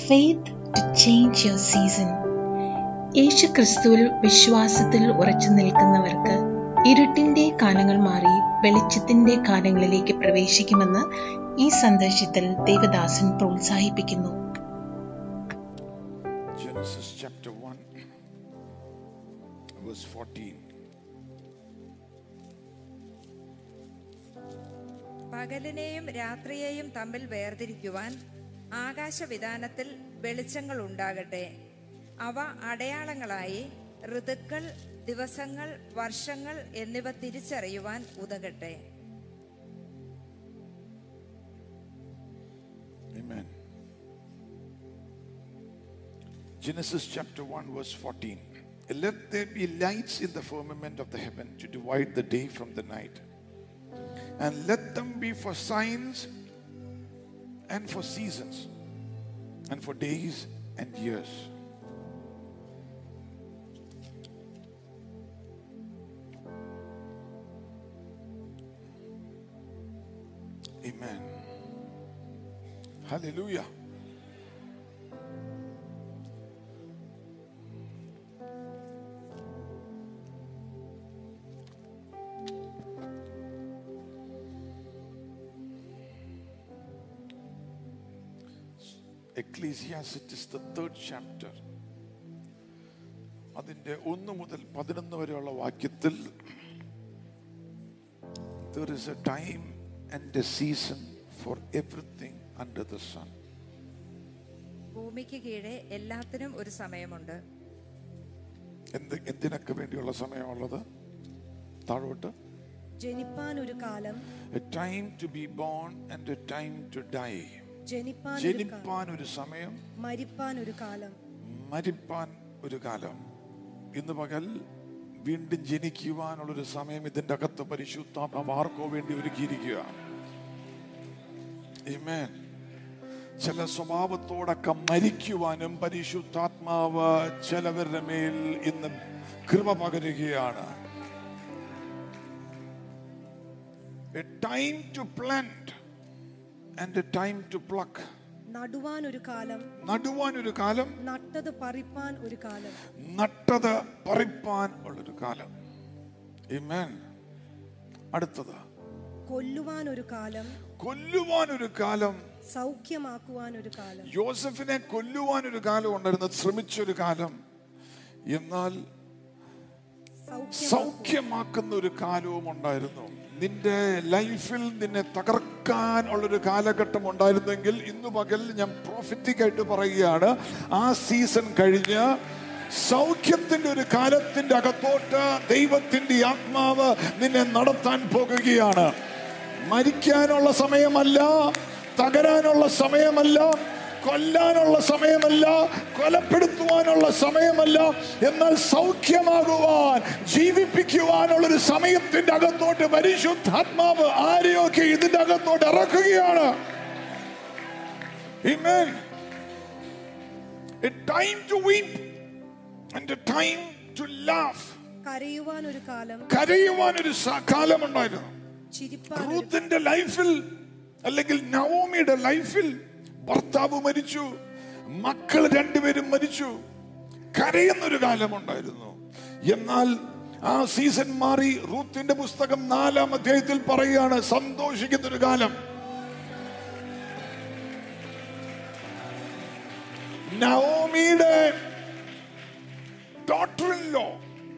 faith to change your season. യേശു ക്രിസ്തുവിൽ വിശ്വാസത്തിൽ ഉറച്ചു നിൽക്കുന്നവർക്ക് ഇരുട്ടിന്റെ കാലങ്ങൾ മാറി വെളിച്ചത്തിന്റെ കാലങ്ങളിലേക്ക് പ്രവേശിക്കുമെന്ന് ഈ സന്ദേശത്തിൽ ദേവദാസൻ പ്രോത്സാഹിപ്പിക്കുന്നു Genesis chapter 1, verse 14. പകലിനെയും രാത്രിയെയും തമ്മിൽ വേർതിരിക്കുവാൻ ആകാശവിധാനത്തിൽ വെളിച്ചങ്ങൾ ഉണ്ടാകട്ടെ അവ അടയാളങ്ങളായി ഋതുക്കൾ ദിവസങ്ങൾ വർഷങ്ങൾ എന്നിവ തിരിച്ചറിയുവാൻ ഉതകട്ടെ Amen. Genesis chapter 1, verse 14. Let there be lights in the firmament of the heaven to divide the day from the night. And let them be for signs and for seasons and for days and years. Amen. Hallelujah. Ecclesiastes the third chapter. അതിന്റെ ഒന്ന് മുതൽ പതിനൊന്ന് വരെയുള്ള വാക്യത്തിൽ there is a time and a season for everything under the sun. ഭൂമിക്ക് കീഴെ എല്ലാത്തിനും ഒരു സമയമുണ്ട് എന്ത് എന്തിനൊക്കെ വേണ്ടിയുള്ള സമയമുള്ളത് താഴോട്ട് ജനിപ്പാൻ ഒരു കാലം a time to be born and a time to die ജനിപ്പാൻ ഒരു കാലം ജനിപ്പാൻ ഒരു സമയം മരിപ്പാൻ ഒരു കാലം മരിപ്പാൻ ഒരു കാലം ഇന്ന് പകൽ വീണ്ടും ജനിക്കുവാനുള്ളൊരു സമയം ഇതിന്റെ അകത്ത് പരിശുദ്ധാത്മാവ് ആർക്കോ വേണ്ടി ഒരുക്കിയിരിക്കുക Amen. ചില സ്വഭാവത്തോടൊക്കെ മരിക്കുവാനും പരിശുദ്ധാത്മാവ് ചിലവരുടെ മേൽ ഇന്ന് കൃപ പകരുകയാണ് a time to plant and a time to pluck നടുവാൻ ഒരു കാലം നടുവാൻ ഒരു കാലം നട്ടത് പറിപ്പാൻ ഒരു കാലം നട്ടത് പറിപ്പാൻ ഉള്ളൊരു കാലം Amen. അടുത്തത് കൊല്ലുവാൻ ഒരു കാലം കൊല്ലുവാൻ ഒരു കാലം സൗഖ്യമാക്കുവാൻ ഒരു കാലം യോസഫിനെ കൊല്ലുവാൻ ഒരു കാലം ഉണ്ടായിരുന്നു ശ്രമിച്ചൊരു കാലം എന്നാൽ സൗഖ്യം സൗഖ്യമാക്കുന്ന ഒരു കാലവും ഉണ്ടായിരുന്നു നിന്റെ ലൈഫിൽ നിന്നെ തകർക്കാൻ ഉള്ളൊരു കാലഘട്ടം ഉണ്ടായിരുന്നെങ്കിൽ ഇന്ന് പകൽ ഞാൻ പ്രോഫിറ്റിക് ആയിട്ട് പറയുകയാണ് ആ സീസൺ കഴിഞ്ഞ് സൗഖ്യത്തിന്റെ ഒരു കാലത്തിന്റെ അകത്തോട്ട് ദൈവത്തിന്റെ ആത്മാവ് നിന്നെ നടത്താൻ പോകുകയാണ് മരിക്കാനുള്ള സമയമല്ല തകരാനുള്ള സമയമല്ല കൊല്ലാനുള്ള സമയമല്ല കൊലപ്പെടുത്തുവാനുള്ള സമയമല്ല എന്നാൽ സൗഖ്യമാകുവാൻ ജീവിപ്പിക്കുവാനുള്ള ഒരു സമയത്തിന്റെ അകത്തോട്ട് പരിശുദ്ധാത്മാവ് ആരെയൊക്കെ ഇതിന്റെ അകത്തോട്ട് ഇറക്കുകയാണ് Amen. A time to weep and a time to laugh. കരയുവാൻ ഒരു കാലം കരയുവാൻ ഒരു സ- കാലമുണ്ടായിരുന്നു ചിരിപ്പാൻ ഒരു റൂത്തിന്റെ ലൈഫിൽ അല്ലെങ്കിൽ നവോമിയുടെ ലൈഫിൽ ഭർത്താവ് മരിച്ചു മക്കൾ രണ്ടുപേരും മരിച്ചു കരയുന്നൊരു കാലമുണ്ടായിരുന്നു എന്നാൽ ആ സീസൺ മാറി റൂത്തിന്റെ പുസ്തകം നാലാം അധ്യായത്തിൽ പറയുകയാണ് സന്തോഷിക്കുന്ന ഒരു കാലം നവോമിയുടെ ഡോക്ടറിലോ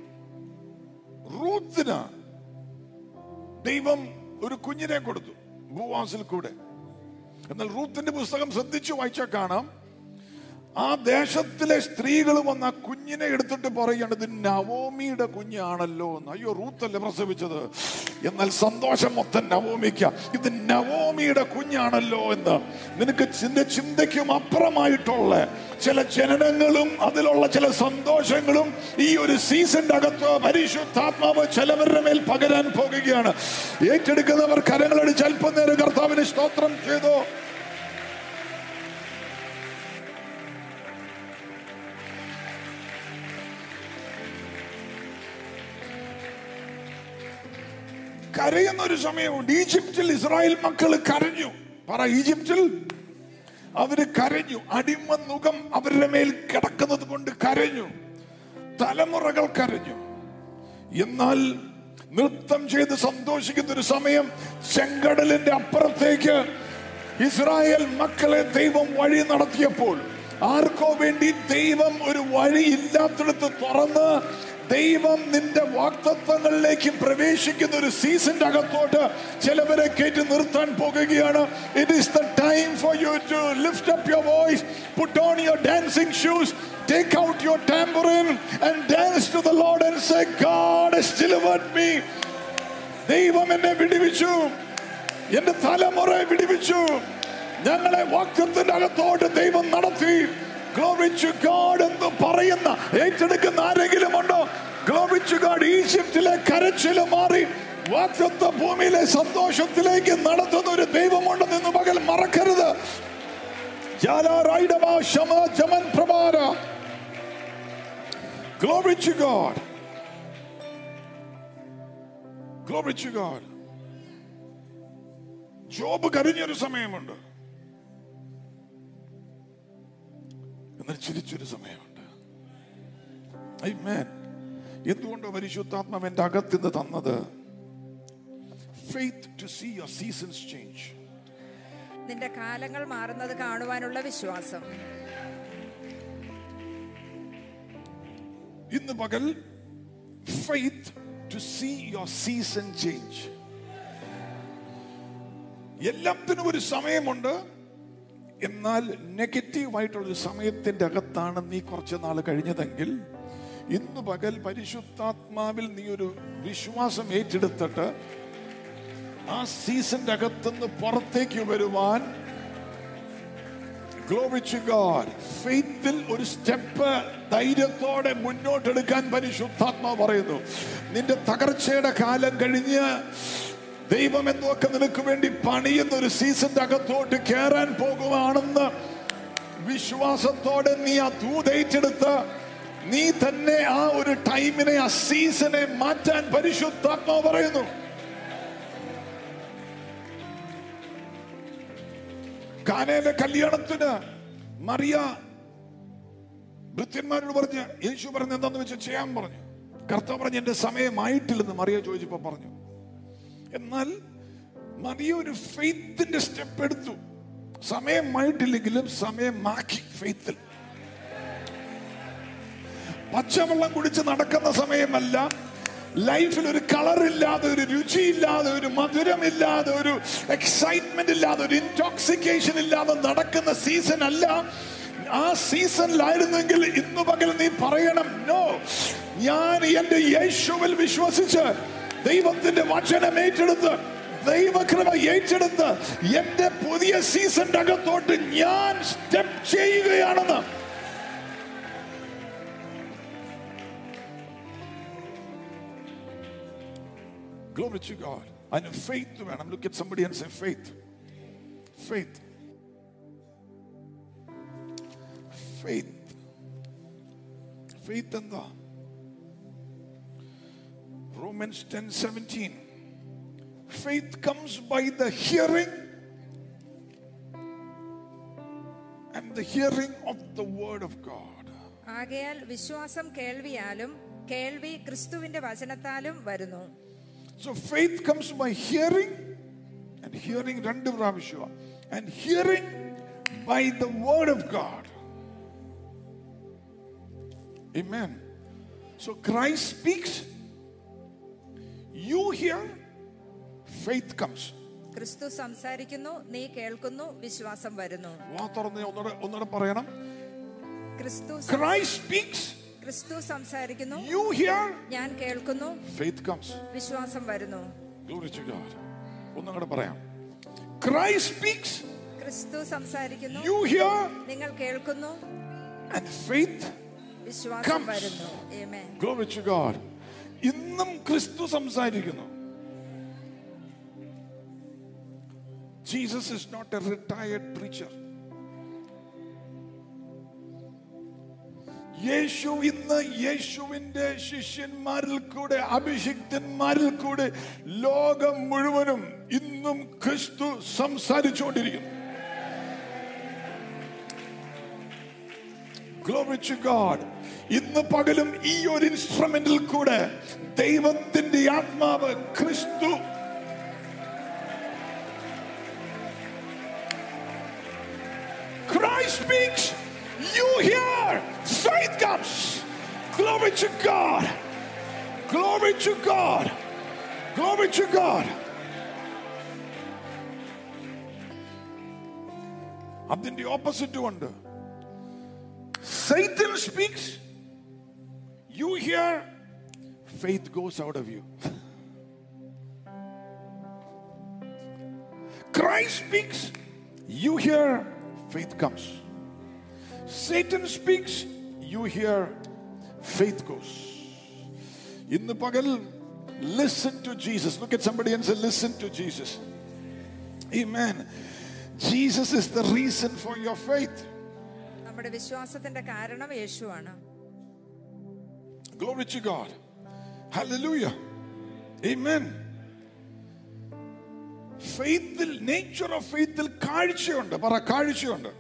റൂത്തിന് ദൈവം ഒരു കുഞ്ഞിനെ കൊടുത്തു ഭൂവാസിൽ കൂടെ എന്നാൽ റൂത്തിന്റെ പുസ്തകം ശ്രദ്ധിച്ചു വായിച്ചാൽ കാണാം ആ ദേശത്തിലെ സ്ത്രീകൾ വന്ന് ആ കുഞ്ഞിനെ എടുത്തിട്ട് പറയാണ് ഇത് നവോമിയുടെ കുഞ്ഞാണല്ലോ എന്ന് അയ്യോ റൂത്തല്ലേ പ്രസവിച്ചത് എന്നാൽ സന്തോഷം മൊത്തം നവോമിക്ക ഇത് നവോമിയുടെ കുഞ്ഞാണല്ലോ എന്ന് നിനക്ക് ചിന്ത ചിന്തയ്ക്കും അപ്പുറമായിട്ടുള്ള ചില ജനനങ്ങളും അതിലുള്ള ചില സന്തോഷങ്ങളും ഈ ഒരു സീസണിന്റെ അകത്ത് പരിശുദ്ധാത്മാവ് ചിലവരുടെ മേൽ പകരാൻ പോകുകയാണ് ഏറ്റെടുക്കുന്നവർ കരങ്ങളടിച്ച് അല്പം നേരം കർത്താവിന് സ്തോത്രം ചെയ്തോ കരയുന്ന ഒരു സമയമുണ്ട് ഈജിപ്തിൽ ഇസ്രായേൽ മക്കൾ കരഞ്ഞു പറ ഈജിപ്തിൽ അവര് കരഞ്ഞു അടിമ മുഖം അവരുടെ മേൽ കിടക്കുന്നത് കൊണ്ട് കരഞ്ഞു തലമുറകൾ കരഞ്ഞു എന്നാൽ നൃത്തം ചെയ്ത് സന്തോഷിക്കുന്ന ഒരു സമയം ചെങ്കടലിന്റെ അപ്പുറത്തേക്ക് ഇസ്രായേൽ മക്കളെ ദൈവം വഴി നടത്തിയപ്പോൾ ആർക്കോ വേണ്ടി ദൈവം ഒരു വഴി ഇല്ലാത്തിടത്ത് തുറന്ന് ദൈവം നിന്റെ വാക്തത്വങ്ങളിലേക്ക് പ്രവേശിക്കുന്ന ഒരു സീസന്റെ അകത്തോട്ട് ചിലവരെ കയറ്റി നിർത്താൻ പോകുകയാണ് it is the time for you to lift up your voice put on your dancing shoes Take out your tambourine and dance to the Lord and say, God has delivered me. ദൈവം എന്നെ വിടിവിച്ചു എന്റെ തലമുറ വിടിവിച്ചു ഞങ്ങളെ വാക്യത്തിന്റെ അകത്തോട്ട് ദൈവം നടത്തി ഗ്ലോറിച്ചു God എന്ന് പറയുന്ന ഏറ്റെടുക്കുന്ന ആരെങ്കിലും ഉണ്ടോ ഗ്ലോറിച്ചു ഗാഡ് ഈജിപ്തിലെ കരച്ചില് മാറി വാക്തത്വ ഭൂമിയിലെ സന്തോഷത്തിലേക്ക് നടത്തുന്ന ഒരു ദൈവമുണ്ടെന്ന് ഇന്ന് പകൽ മറക്കരുത് ജാലാറായിടവാ ശമ ജമൻ പ്രഭാര Glory to God. Glory to God. Job കരഞ്ഞൊരു സമയമുണ്ട് എന്നാൽ ചിരിച്ചൊരു സമയമുണ്ട് Amen. എന്തുകൊണ്ട് പരിശുദ്ധാത്മാവ് എന്റെ അകത്തുനിന്ന് തന്നത് faith to see your seasons change നിന്റെ കാലങ്ങൾ മാറുന്നത് കാണുവാനുള്ള വിശ്വാസം ഇന്ന് പകൽ faith to see your season change എല്ലാത്തിനും ഒരു സമയമുണ്ട് എന്നാൽ നെഗറ്റീവ് ആയിട്ടുള്ള ഒരു സമയത്തിന്റെ അകത്താണ് നീ കുറച്ച് നാൾ കഴിഞ്ഞതെങ്കിൽ ഇന്ന് പകൽ പരിശുദ്ധാത്മാവിൽ നീ ഒരു വിശ്വാസം ഏറ്റെടുത്തിട്ട് ആ സീസന്റെ അകത്തുനിന്ന് പുറത്തേക്ക് വരുവാൻ Glory to God. ഫെയ്ത്തിൽ ഒരു സ്റ്റെപ്പ് ധൈര്യത്തോടെ മുന്നോട്ടെടുക്കാൻ പരിശുദ്ധാത്മാ പറയുന്നു നിന്റെ തകർച്ചയുടെ കാലം കഴിഞ്ഞ് ദൈവം എന്നൊക്കെ നിനക്ക് വേണ്ടി പണിയുന്ന ഒരു സീസന്റെ അകത്തോട്ട് കയറാൻ പോകുകയാണെന്ന് വിശ്വാസത്തോടെ നീ ആ ദൂതേറ്റെടുത്ത് നീ തന്നെ ആ ഒരു ടൈമിനെ ആ സീസണെ മാറ്റാൻ പരിശുദ്ധാത്മാ പറയുന്നു കാനയിലെ കല്യാണത്തിന് മറിയ ഭൃത്യന്മാരോട് പറഞ്ഞ് യേശു പറഞ്ഞ് എന്താന്ന് വെച്ചാൽ ചെയ്യാൻ പറഞ്ഞു കർത്താവ് പറഞ്ഞു എന്റെ സമയമായിട്ടില്ലെന്ന് മറിയ ചോദിച്ചപ്പോ പറഞ്ഞു എന്നാൽ മറിയ ഒരു ഫെയ്ത്തിന്റെ സ്റ്റെപ്പ് എടുത്തു സമയമായിട്ടില്ലെങ്കിലും സമയമാക്കി ഫെയ്ത്തിൽ പച്ചവെള്ളം കുടിച്ച് നടക്കുന്ന സമയമല്ല ലൈഫിൽ ഒരു കളർ ഇല്ലാതെ ഒരു രുചിയില്ലാതെ ഒരു മധുരമില്ലാതെ ഒരു എക്സൈറ്റ്മെന്റ് ഇല്ലാതെ ഒരു ഇൻടോക്സിക്കേഷൻ ഇല്ലാതെ നടക്കുന്ന സീസൺ അല്ല ആ സീസണിലായിരുന്നെങ്കിൽ ഇന്ന് പകൽ നീ പറയണം നോ ഞാൻ എന്റെ യേശുവിൽ വിശ്വസിച്ച് ദൈവത്തിന്റെ വചനം ഏറ്റെടുത്ത് ദൈവകൃപ ഏറ്റെടുത്ത് എന്റെ പുതിയ സീസണിന്റെ അകത്തോട്ട് ഞാൻ സ്റ്റെപ്പ് ചെയ്യുകയാണെന്ന് Glory to God. അതിന് ഫെയ്ത്ത് വേണം look at somebody and say faith. Faith. Faith. Faith എന്താ Romans 10 17. Faith comes by the hearing and the hearing of the word of God. ആകയാൽ വിശ്വാസം കേൾവിയാലും കേൾവി ക്രിസ്തുവിന്റെ വചനത്താലും വരുന്നു So faith comes by hearing and hearing രണ്ട് പ്രാവശ്യമാണ് and hearing by the word of God. Amen. So Christ speaks, you hear, faith comes. ക്രിസ്തു സംസാരിക്കുന്നു നീ കേൾക്കുന്നു വിശ്വാസം വരുന്നു വാ തുറന്ന് ഒന്നുകൂടെ ഒന്നുകൂടെ പറയണം ക്രിസ്തു സം- Christ speaks, ക്രിസ്തു സംസാരിക്കുന്നു you hear, ഞാൻ കേൾക്കുന്നു faith comes. വിശ്വാസം വരുന്നു Glory to God. ഒന്നും കൂടെ പറയാം Christ speaks, ക്രിസ്തു സംസാരിക്കുന്നു you hear, നിങ്ങൾ കേൾക്കുന്നു and faith വിശ്വാസം Comes. വരുന്നു Amen. Glory to God. ഇന്നും ക്രിസ്തു സംസാരിക്കുന്നു Jesus is not a retired preacher യേശു ഇന്ന് യേശുവിന്റെ ശിഷ്യന്മാരിൽ കൂടെ അഭിഷിക്തന്മാരിൽ കൂടെ ലോകം മുഴുവനും ഇന്നും ക്രിസ്തു സംസാരിച്ചുകൊണ്ടിരിക്കുന്നു Glory to God. ഇന്ന് പകലും ഈ ഒരു ഇൻസ്ട്രുമെന്റിൽ കൂടെ ദൈവത്തിന്റെ ആത്മാവ് ക്രിസ്തു Christ speaks, you hear, faith comes. Glory to God. Glory to God. Glory to God. അതിന്റെ ഓപ്പോസിറ്റും ഉണ്ട് Satan speaks, you hear, faith goes out of you. Christ speaks, you hear, faith comes. Satan speaks, you hear, faith goes. ഇന്ന് പകൽ listen to Jesus. Look at somebody and say, listen to Jesus. Amen. Jesus is the reason for your faith. നമ്മുടെ വിശ്വാസത്തിന്റെ കാരണം യേശുവാണ് Glory to God. Hallelujah. Amen. ഫെയ്ത്തിൽ nature of ഫെയ്ത്തിൽ കാഴ്ചയുണ്ട് പറ കാഴ്ചയുണ്ട്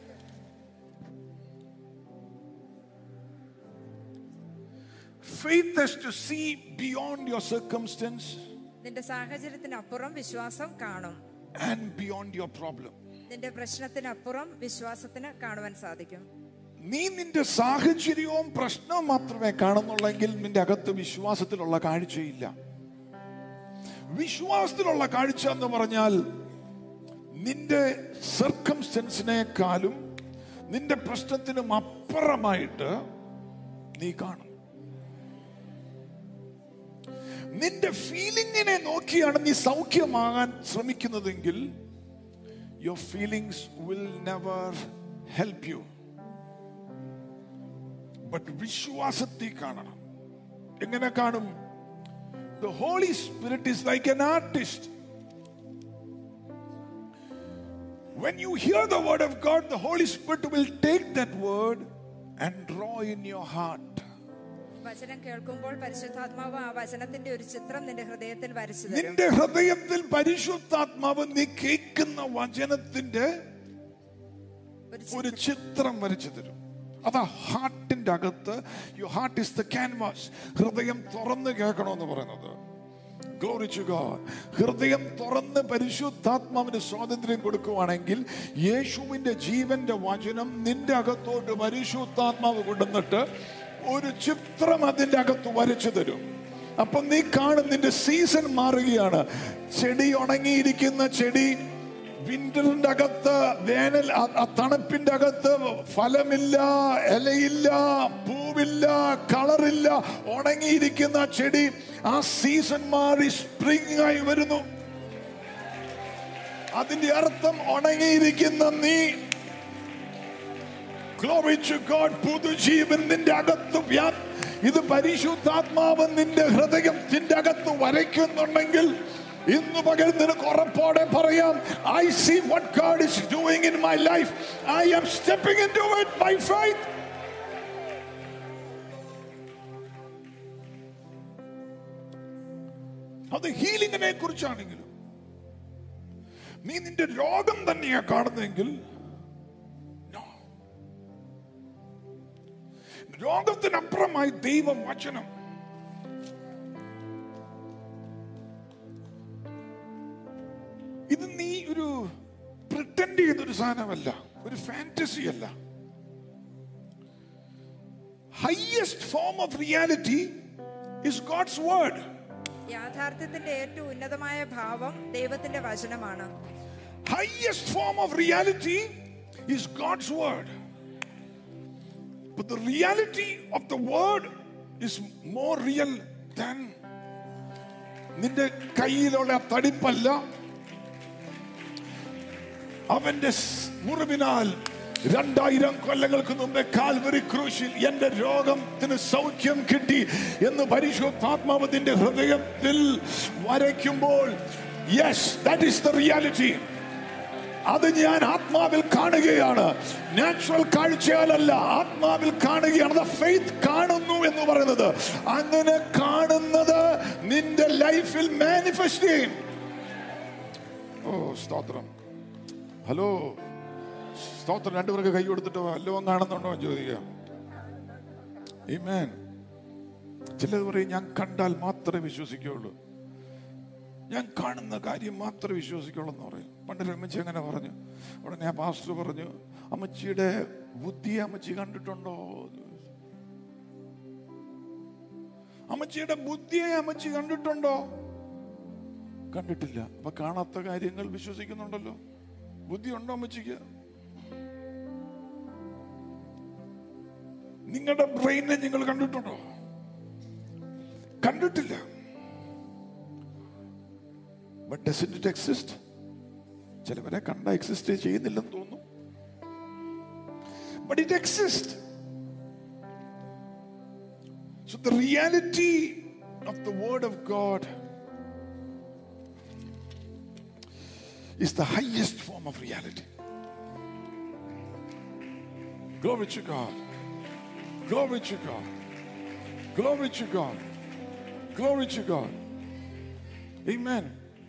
Faith has to see beyond your circumstance നിന്റെ സാഹചര്യത്തിനപ്പുറം വിശ്വാസം കാണും and beyond your problem. നിന്റെ പ്രശ്നത്തിനപ്പുറം വിശ്വാസത്തിന് കാണുവാൻ സാധിക്കും നീ നിന്റെ സാഹചര്യവും പ്രശ്നവും മാത്രമേ കാണുന്നുള്ളെങ്കിൽ നിന്റെ അകത്ത് വിശ്വാസത്തിലുള്ള കാഴ്ചയില്ല വിശ്വാസത്തിലുള്ള കാഴ്ച എന്ന് പറഞ്ഞാൽ നിന്റെ സർക്കംസ്റ്റൻസിനേക്കാളും നിന്റെ പ്രശ്നത്തിനും അപ്പുറമായിട്ട് നീ കാണും നിന്റെ ഫീലിങ്ങിനെ നോക്കിയാണ് നീ സൗഖ്യമാകാൻ ശ്രമിക്കുന്നതെങ്കിൽ your feelings will never help you but വിശ്വാസത്തിൽ കാണണം എങ്ങനെ കാണും the holy spirit is like an artist When you hear the word of God, the Holy Spirit will take that word and draw in your heart. വചനം കേൾക്കുമ്പോൾ പരിശുദ്ധാത്മാവ് ആ വചനത്തിന്റെ ഒരു ചിത്രം നിന്റെ ഹൃദയത്തിൽ വരച്ചു തരും നിന്റെ ഹൃദയത്തിൽ പരിശുദ്ധാത്മാവ് നീ കേൾക്കുന്ന വചനത്തിന്റെ ഒരു ഒരു ചിത്രം വരച്ചു തരും അതാ ഹാർട്ടിന്റെ അകത്ത് you heart is the canvas ഹൃദയം തുറന്ന് കേൾക്കണമെന്ന് പറയുന്നത് Glory to God. ഹൃദയം തുറന്ന് പരിശുദ്ധാത്മാവിന് സ്വാതന്ത്ര്യം കൊടുക്കുവാണെങ്കിൽ യേശുവിന്റെ ജീവന്റെ വചനം നിന്റെ അകത്തോട്ട് പരിശുദ്ധാത്മാവ് കൊണ്ടുവന്നിട്ട് ഒരു ചിത്രം അതിന്റെ അകത്ത് വരച്ചു തരും അപ്പൊ നീ കാണും നിന്റെ സീസൺ മാറുകയാണ് ചെടി ഉണങ്ങിയിരിക്കുന്ന ചെടി വിന്ററിന്റെ അകത്ത് വേനൽ ആ- ആ തണുപ്പിന്റെ അകത്ത് ഫലമില്ല ഇലയില്ല പൂവില്ല കളറില്ല ഉണങ്ങിയിരിക്കുന്ന ചെടി ആ സീസൺ മാറി സ്പ്രിംഗ് ആയി വരുന്നു അതിന്റെ അർത്ഥം ഉണങ്ങിയിരിക്കുന്ന നീ Glory to God പുതുജീവൻ നിന്റെ അകത്ത് വ്യാ ഇത് പരിശുദ്ധാത്മാവ് നിന്റെ ഹൃദയത്തിന്റെ അകത്ത് വരയ്ക്കുന്നുണ്ടെങ്കിൽ ഇന്ന് പകൽ നിനക്ക് ഉറപ്പോടെ പറയാം I see what God is doing in my life I am stepping into it by faith അത് ഹീലിംഗിനെ കുറിച്ചാണെങ്കിലും നീ നിന്റെ രോഗം തന്നെയാ കാണുന്നതെങ്കിൽ no. രോഗത്തിനപ്പുറമായി ദൈവം വചനം ഇത് നീ ഒരു പ്രിട്ടൻഡ് ചെയ്യുന്ന ഒരു സാധനമല്ല ഒരു ഫാന്റസി അല്ല highest form of reality is God's word യാഥാർത്ഥ്യത്തിന്റെ ഏറ്റവും ഉന്നതമായ ഭാവം ദൈവത്തിന്റെ വചനമാണ് highest form of reality is God's word. But the reality of the word is more real than നിന്റെ കയ്യിലുള്ള ആ തടിപ്പല്ല അവന്റെ സ് മുറിവിനാൽ രണ്ടായിരം കൊല്ലങ്ങൾക്ക് മുമ്പേ കാൽവരി ക്രൂശിൽ എന്റെ രോഗത്തിന് സൗഖ്യം കിട്ടി എന്ന് പരിശുദ്ധാത്മാവത്തിന്റെ ഹൃദയത്തിൽ വരയ്ക്കുമ്പോൾ yes that is the reality അത് ഞാൻ ആത്മാവിൽ കാണുകയാണ് നാച്ചുറൽ കാഴ്ചയാലല്ല ആത്മാവിൽ കാണുകയാണ് ഫെയ്ത്ത് കാണുന്നു എന്ന് പറയുന്നത് അങ്ങനെ കാണുന്നത് നിന്റെ ലൈഫിൽ മാനിഫെസ്റ്റ് ചെയ്യും ഓ സ്തോത്രം ഹലോ സ്തോത്രം രണ്ടുപേർക്ക് കൈ കൊടുത്തിട്ട് വല്ലതും കാണുന്നുണ്ടോ എന്ന് ചോദിക്കാം Amen. ചിലത് പറയും ഞാൻ കണ്ടാൽ മാത്രമേ വിശ്വസിക്കുള്ളൂ ഞാൻ കാണുന്ന കാര്യം മാത്രമേ വിശ്വസിക്കുള്ളൂ എന്ന് പറയും പണ്ടൊരു അമ്മച്ചി അങ്ങനെ പറഞ്ഞു ഉടനെ ആ പാസ്റ്റർ പറഞ്ഞു അമ്മച്ചിയുടെ ബുദ്ധിയെ അമ്മച്ചി കണ്ടിട്ടുണ്ടോ എന്ന് ചോദിച്ചു. അമ്മച്ചിയുടെ ബുദ്ധിയെ അമ്മച്ചി കണ്ടിട്ടുണ്ടോ കണ്ടിട്ടില്ല അപ്പൊ കാണാത്ത കാര്യങ്ങൾ വിശ്വസിക്കുന്നുണ്ടല്ലോ ബുദ്ധി ഉണ്ടോ അമ്മച്ചിക്ക് നിങ്ങളുടെ ബ്രെയിനെ നിങ്ങൾ കണ്ടിട്ടുണ്ടോ കണ്ടിട്ടില്ല ബട്ട് ഡസ് ഇറ്റ് എക്സിസ്റ്റ് ചിലവരെ കണ്ട എക്സിസ്റ്റ് ചെയ്യുന്നില്ലെന്ന് തോന്നുന്നു but it exist so the reality of the word of God is the highest form of reality. Glory to God. Glory to God. Glory to God. Glory to God. Amen.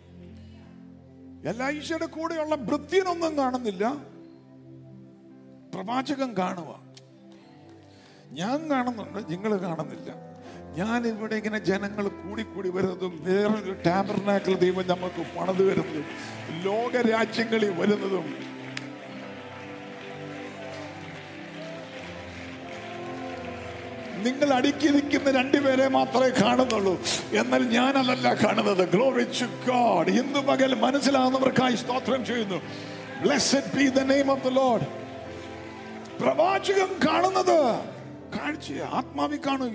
എലൈഷയുടെ കൂടെയുള്ള ഭൃത്യനൊന്നും കാണുന്നില്ല പ്രവാചകൻ കാണുക ഞാൻ കാണുന്നുണ്ട് നിങ്ങൾ കാണുന്നില്ല ഞാൻ ഇവിടെ ഇങ്ങനെ ജനങ്ങൾ കൂടിക്കൂടി വരുന്നതും വേറൊരു ടാബർനാക്കിൾ ദൈവം നമുക്ക് പണിത് വരുന്നതും ലോകരാജ്യങ്ങളിൽ വരുന്നതും നിങ്ങൾ അടുക്കി നിൽക്കുന്ന രണ്ടുപേരെ മാത്രമേ കാണുന്നുള്ളൂ എന്നാൽ ഞാൻ അതല്ല കാണുന്നത് ഗ്ലോറി ടു ഗോഡ് ഇന്ന് പകൽ മനസ്സിലാകുന്നവർക്കായി സ്തോത്രം ചെയ്യുന്നു blessed be the name of the Lord പ്രവാചകം കാണുന്നത് കാഴ്ച ആത്മാവി കാണുക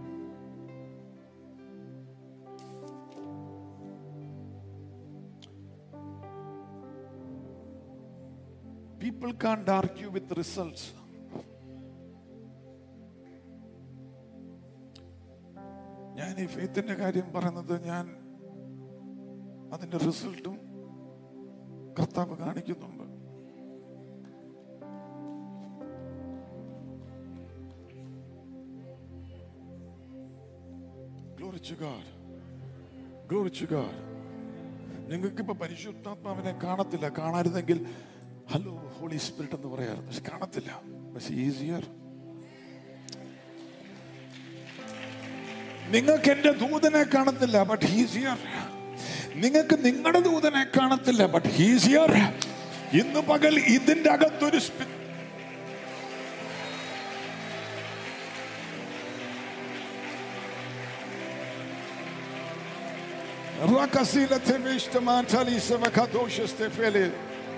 People can't argue with the results. ഞാൻ ഈ ഫെയ്ത്തിന്റെ കാര്യം പറയുന്നത് ഞാൻ അതിന്റെ റിസൾട്ടും കർത്താവ് കാണിക്കുന്നുണ്ട് Glory to God. Glory to God. നിങ്ങൾക്ക് ഇപ്പൊ പരിശുദ്ധാത്മാവിനെ കാണത്തില്ല കാണാരുന്നെങ്കിൽ ഹലോ ഹോളി സ്പിരിറ്റ് എന്ന് പറയാറുണ്ട് പക്ഷെ കാണത്തില്ല പക്ഷെ ഈസിയർ നിങ്ങൾക്ക് എന്റെ ദൂതനെ കാണത്തില്ല ബട്ട് ഹീസിയർ നിങ്ങൾക്ക് നിങ്ങളുടെ ദൂതനെ കാണത്തില്ല ബട്ട് ഹീസിയർ ഇന്ന് പകൽ ഇതിന്റെ അകത്തൊരു സ്പി- Rakasila tevishta mantali savakadosha stefele.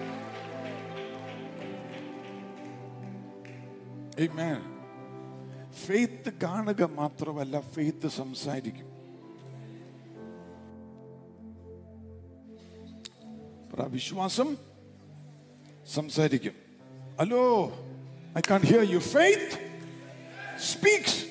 Amen. Faith കാണുക മാത്രമല്ല ഫെയ്ത്ത് സംസാരിക്കും പറ, വിശ്വാസം സംസാരിക്കും hello I can hear you faith speaks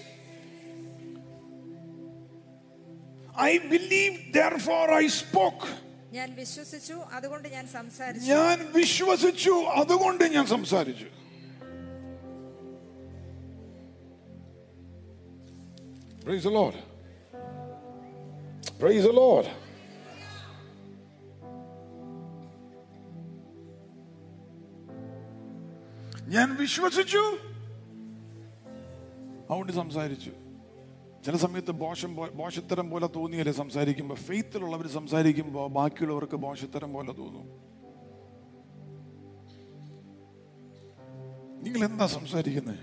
I believe therefore I spoke ഞാൻ വിശ്വസിച്ചു അതുകൊണ്ട് ഞാൻ സംസാരിച്ചു ഞാൻ വിശ്വസിച്ചു അതുകൊണ്ട് ഞാൻ സംസാരിച്ചു Praise the Lord. Praise the Lord. ഞാൻ വിശ്വസിച്ചു അതുകൊണ്ട് സംസാരിച്ചു ചില സമയത്ത് ബോഷം പോ- ബോഷത്തരം പോലെ തോന്നിയല്ലേ സംസാരിക്കുമ്പോൾ ഫെയ്ത്തിലുള്ളവർ സംസാരിക്കുമ്പോൾ ബാക്കിയുള്ളവർക്ക് ബോഷത്തരം പോലെ തോന്നും നിങ്ങൾ എന്താ സംസാരിക്കുന്നത്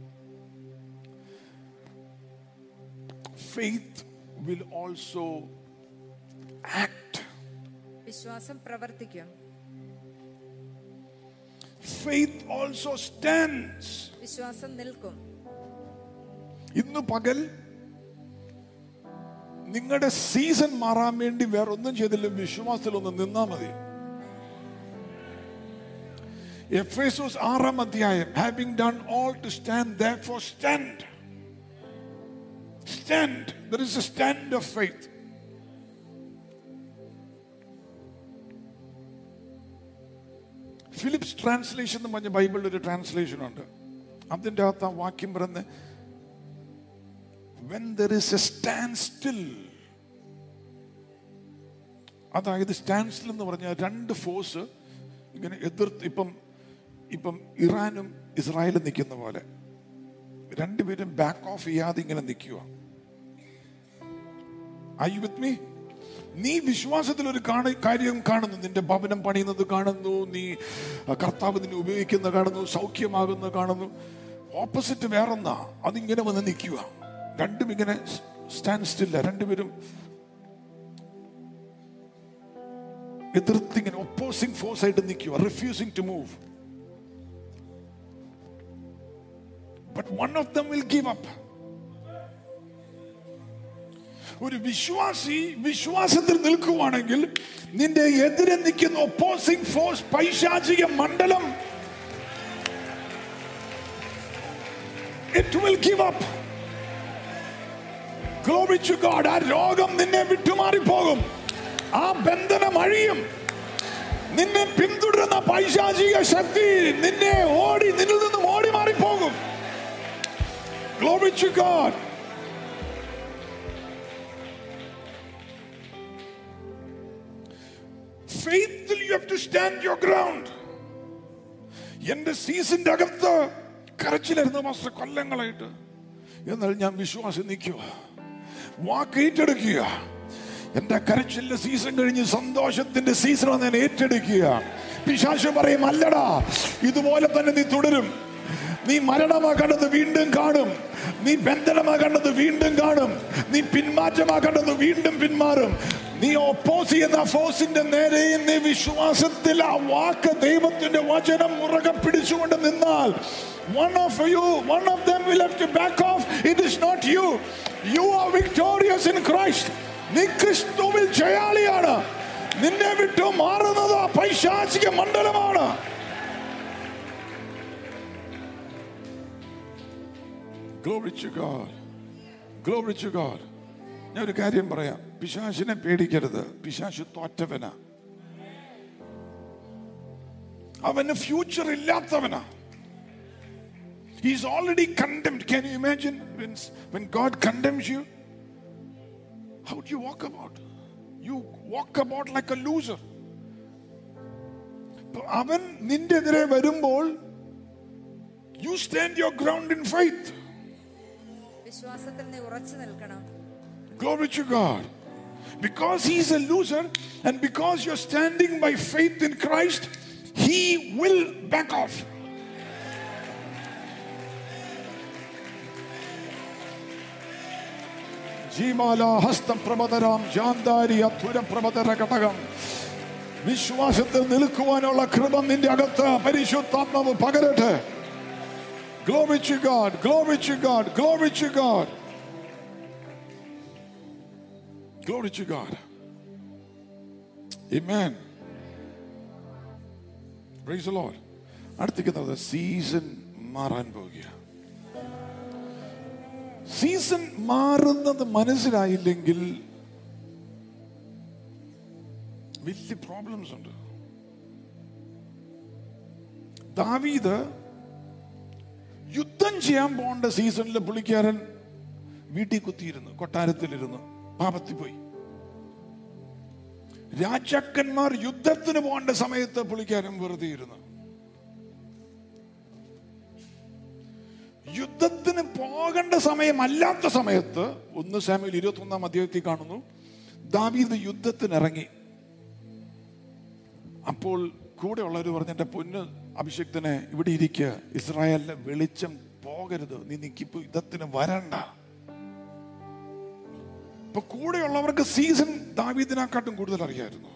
ഫെയ്ത്ത് വിൽ ഓൾസോ ആക്ട് വിശ്വാസം പ്രവർത്തിക്കും ഫെയ്ത്ത് ഓൾസോ സ്റ്റാൻഡ്സ് വിശ്വാസം നിൽക്കും ഇന്ന് പകൽ നിങ്ങളുടെ സീസൺ മാറാൻ വേണ്ടി വേറെ ഒന്നും ചെയ്തില്ല വിശ്വാസത്തിൽ ഒന്ന് നിന്നാ മതി എഫേസോസ് ആറാം അധ്യായം having done all to stand there stand stand there is a stand of faith Phillips translation എന്ന് പറഞ്ഞ ബൈബിളിൽ ഒരു ട്രാൻസ്ലേഷൻ ഉണ്ട് അതിൻ്റെ അകത്ത് ആ വാക്യം പറയുന്നത് when there is a standstill അതായത് സ്റ്റാൻഡ് സ്റ്റിൽ എന്ന് പറഞ്ഞാൽ രണ്ട് ഫോഴ്സ് ഇങ്ങനെ എതിർത്ത് ഇപ്പം ഇപ്പം ഇറാനും ഇസ്രായേലും നിൽക്കുന്ന പോലെ രണ്ടുപേരും ബാക്ക് ഓഫ് ചെയ്യാതെ ഇങ്ങനെ നിൽക്കുക ഐ വിത്ത് മീ നീ വിശ്വാസത്തിൽ ഒരു കാണ കാര്യം കാണുന്നു നിന്റെ ഭവനം പണിയുന്നത് കാണുന്നു നീ കർത്താവ് നിന്നെ ഉപയോഗിക്കുന്ന കാണുന്നു സൗഖ്യമാകുന്ന കാണുന്നു ഓപ്പോസിറ്റ് വേറൊന്നാ അതിങ്ങനെ വന്ന് നിൽക്കുക രണ്ടും ഇങ്ങനെ സ്റ്റാൻഡ് സ്റ്റില്ല രണ്ടുപേരും എതിർത്തിങ്ങനെ ഒപ്പോസിംഗ് ഫോഴ്സ് ആയിട്ട് നിൽക്കുക refusing to move but one of them will give up ഒരു വിശ്വാസി വിശ്വാസത്തിൽ നിൽക്കുവാണെങ്കിൽ നിന്റെ എതിരെ നിൽക്കുന്ന ഒപ്പോസിംഗ് ഫോഴ്സ് പൈശാചിക മണ്ഡലം it will give up Glory to God. ആ രോഗം നിന്നെ വിട്ടുമാറിപ്പോകും ആ ബന്ധനം അഴിയും നിന്നെ പിന്തുടരുന്ന പൈശാചിക ശക്തി നിന്നെ ഓടി നിന്നിൽ നിന്നും ഓടി മാറിപ്പോകും Glory to God. Faithful you have to stand your ground. എന്റെ സീസന്റെ അകത്ത് കരച്ചിലായിരുന്നു മാസ്റ്റർ കൊല്ലങ്ങളായിട്ട് എന്നാൽ ഞാൻ വിശ്വാസം നിൽക്കുക വാക്ക് ഏറ്റെടുക്കുക എന്റെ കരച്ചിലിന്റെ സീസൺ കഴിഞ്ഞ് സന്തോഷത്തിന്റെ സീസൺ ഞാൻ ഏറ്റെടുക്കുക പിശാശു പറയും അല്ലടാ ഇതുപോലെ തന്നെ നീ തുടരും നീ മരണമാകേണ്ടത് വീണ്ടും കാണും നീ ബന്ധനമാകേണ്ടത് വീണ്ടും കാണും നീ പിന്മാറ്റമാകേണ്ടത് വീണ്ടും പിന്മാറും നീ ഒപ്പോസ് ചെയ്യുന്ന ഫോഴ്സിന്റെ നേരെയും നീ വിശ്വാസത്തിൽ ആ വാക്ക് ദൈവത്തിന്റെ വചനം മുറകെ പിടിച്ചുകൊണ്ട് നിന്നാൽ one of you one of them will have to back off it is not you you are victorious in christ നീ ക്രിസ്തുവിൽ ജയാളിയാണ് നിന്നെ വിട്ടു മാറുന്നത് ആ പൈശാചിക മണ്ഡലമാണ് Glory to God. Glory to God. ഞാൻ ഒരു കാര്യം പറയാം പിശാശിനെ പേടിക്കരുത് പിശാശു തോറ്റവനാ അവന് ഫ്യൂച്ചർ ഇല്ലാത്തവനാ He's already condemned. Can you imagine when, when God condemns you? How do you walk about? You walk about like a loser. അവൻ നിന്റെ എതിരെ വരുമ്പോൾ you stand your ground in faith വിശ്വാസത്തിൽ നീ ഉറച്ചു നിൽക്കണം Glory to God. Because he's a loser and because you're standing by faith in Christ, he will back off. ജീമാല ഹസ്തപ്രമതരാം ജാന്താരി അധുര പ്രമതര ഘടകം വിശ്വാസത്തിൽ നിൽക്കുവാനുള്ള കൃപ നിന്റെ അകത്ത് പരിശുദ്ധാത്മാവ് പകരട്ടെ Glory to God, glory to God, glory to God. Glory to God. Amen. Praise the Lord. അടുത്തിരിക്കുന്നത് season മാറാൻ പോകുക സീസൺ മാറുന്നത് മനസ്സിലായില്ലെങ്കിൽ വലിയ പ്രോബ്ലംസ് ഉണ്ട് ദാവീദ് യുദ്ധം ചെയ്യാൻ പോകേണ്ട സീസണിൽ പുള്ളിക്കാരൻ വീട്ടിൽ കുത്തിയിരുന്നു കൊട്ടാരത്തിലിരുന്നു പാപത്തിൽ പോയി രാജാക്കന്മാർ യുദ്ധത്തിന് പോകേണ്ട സമയത്ത് പുള്ളിക്കാരൻ വെറുതെ ഇരുന്നു യുദ്ധത്തിന് പോകേണ്ട സമയമല്ലാത്ത സമയത്ത് ഒന്ന് സാമ്യൽ ഇരുപത്തി ഒന്നാം അധ്യായത്തിൽ കാണുന്നു ദാവീദ് യുദ്ധത്തിന് ഇറങ്ങി അപ്പോൾ കൂടെ ഉള്ളവർ പറഞ്ഞു എന്റെ പൊന്ന് അഭിഷക്തനെ ഇവിടെ ഇരിക്കുക ഇസ്രായേലിലെ വെളിച്ചം പോകരുത് നീ നിക്കിപ്പോ യുദ്ധത്തിന് വരണ്ട ഇപ്പൊ കൂടെയുള്ളവർക്ക് സീസൺ ദാവീദിനെക്കാട്ടും കൂടുതൽ അറിയായിരുന്നു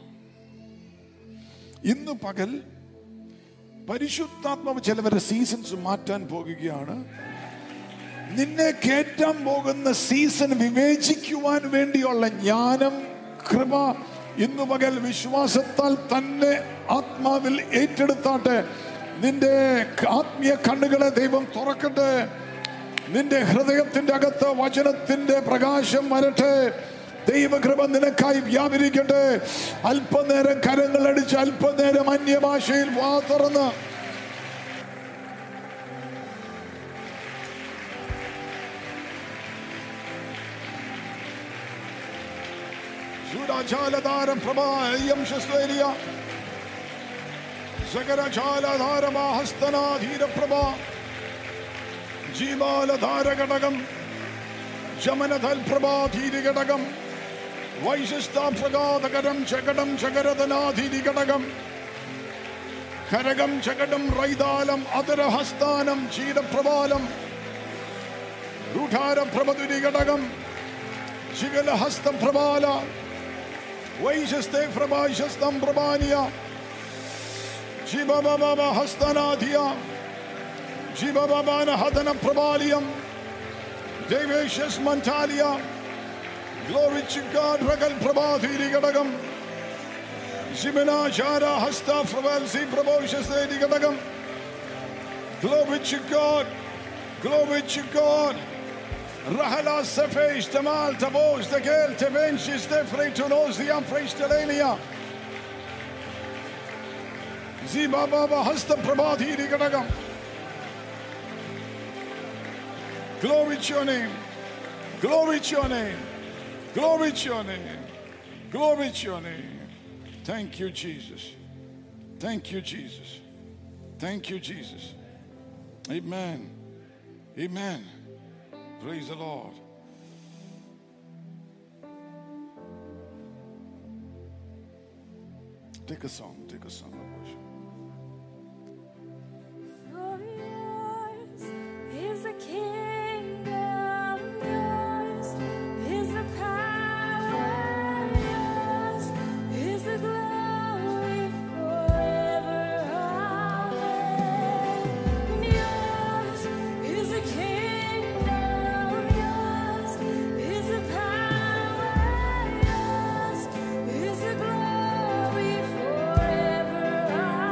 ഇന്ന് പകൽ പരിശുദ്ധാത്മാവ് ചിലവരുടെ സീസൺസ് മാറ്റാൻ പോകുകയാണ് നിന്നെ കയറ്റാൻ പോകുന്ന സീസൺ വിവേചിക്കുവാൻ വേണ്ടിയുള്ള ജ്ഞാനം കൃപ ഇന്നു പകൽ വിശ്വാസത്താൽ തന്നെ ആത്മാവിൽ ഏറ്റെടുത്താട്ടെ നിന്റെ ആത്മീയ കണ്ണുകളെ ദൈവം തുറക്കട്ടെ നിന്റെ ഹൃദയത്തിന്റെ അകത്ത് വചനത്തിന്റെ പ്രകാശം വരട്ടെ ദൈവകൃപ നിനക്കായി വ്യാപരിക്കട്ടെ അല്പനേരം കരങ്ങളടിച്ച് അല്പനേരം അന്യഭാഷയിൽ വാ തുറന്ന് ചൂടാചാലതാരം പ്രഭായം ശസ്വേലിയ സകരചാലധാരമാഹസ്തനാധീരപ്രഭ ജീവാലധാരഘടകം ശമനതൽപ്രഭാധീരിഘടകം വൈശിഷ്ടാപ്രകാതകരം ചകടം ചകരതനാധീരിഘടകം കരകം ചകടം റൈതാലം അതരഹസ്താനം ചീരപ്രപാലം രൂഢാരപ്രഭതുരിഘടകം ശിഖലഹസ്തപ്രപാല വൈശസ്തേ പ്രഭാശസ്തം പ്രഭാനിയ ശിവബബ ഹസ്തനാധിയ ശിവബബാന ഹതന പ്രഭാലിയം ദേവേശസ് മന്ഥാലിയ Glory to God, Ragal Prabhathiri Gadagam. Shimana Shara Hasta Pravalsi Prabhoshasedi Gadagam. Glory to God, glory to God. Rahala Sefesh Tamal Tavos the Gel Tevenshis Defre to knows the Ampresh Telenia. Ziba Baba Hasta Prabhathiri Gadagam. Glory to your name. Glory to your name. Glory to your name. Glory to your name. Thank you, Jesus. Thank you, Jesus. Thank you, Jesus. Amen. Amen. Praise the Lord. Take a song. Take a song of worship. For yours is the kingdom, yours is the power, yours is the glory forever. Amen. Yours is the kingdom, yours is the power, yours is the glory forever.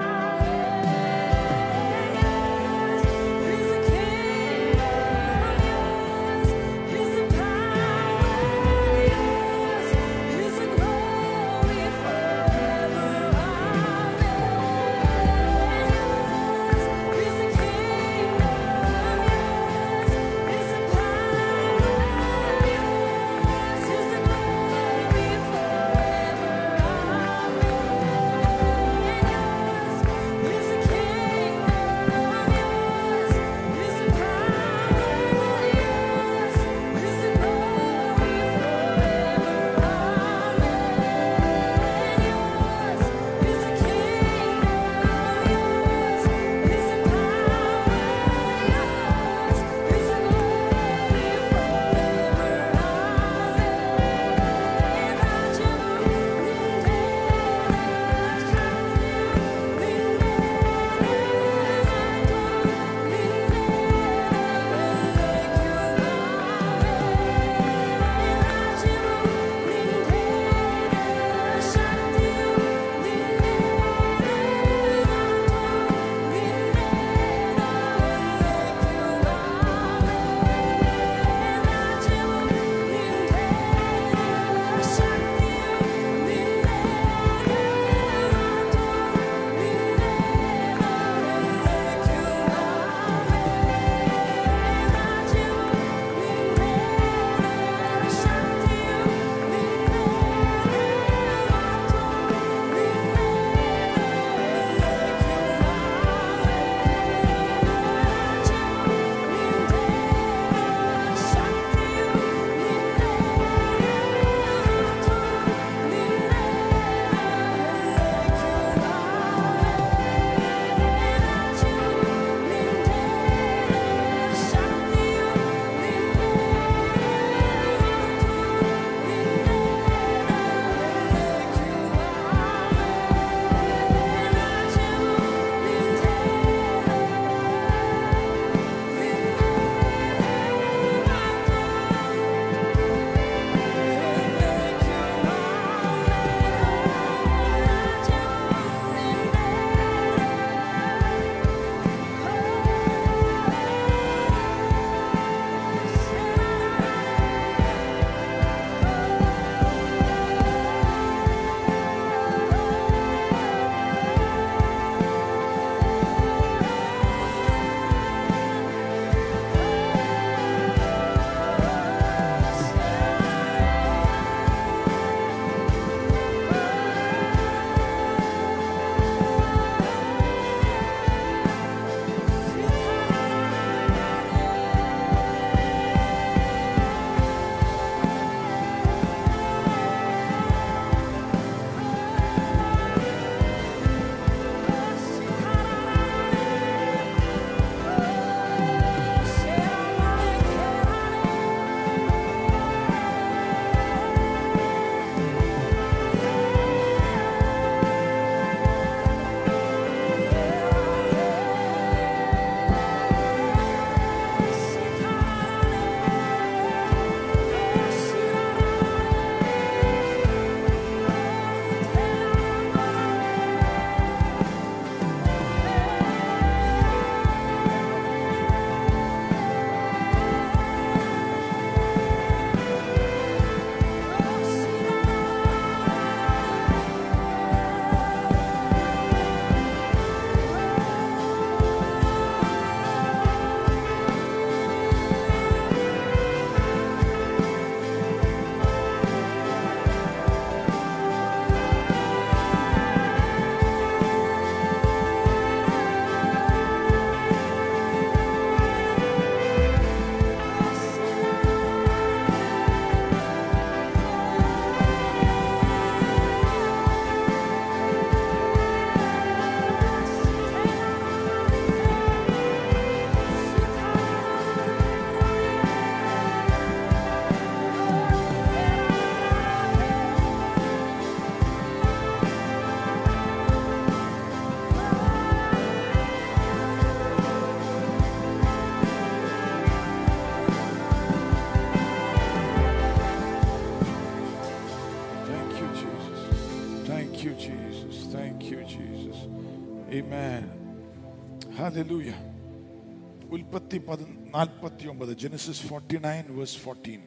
Amen. Hallelujah. ഉൽപ്പത്തി നാൽപ്പത്തി ഒമ്പത് Genesis forty nine verse fourteen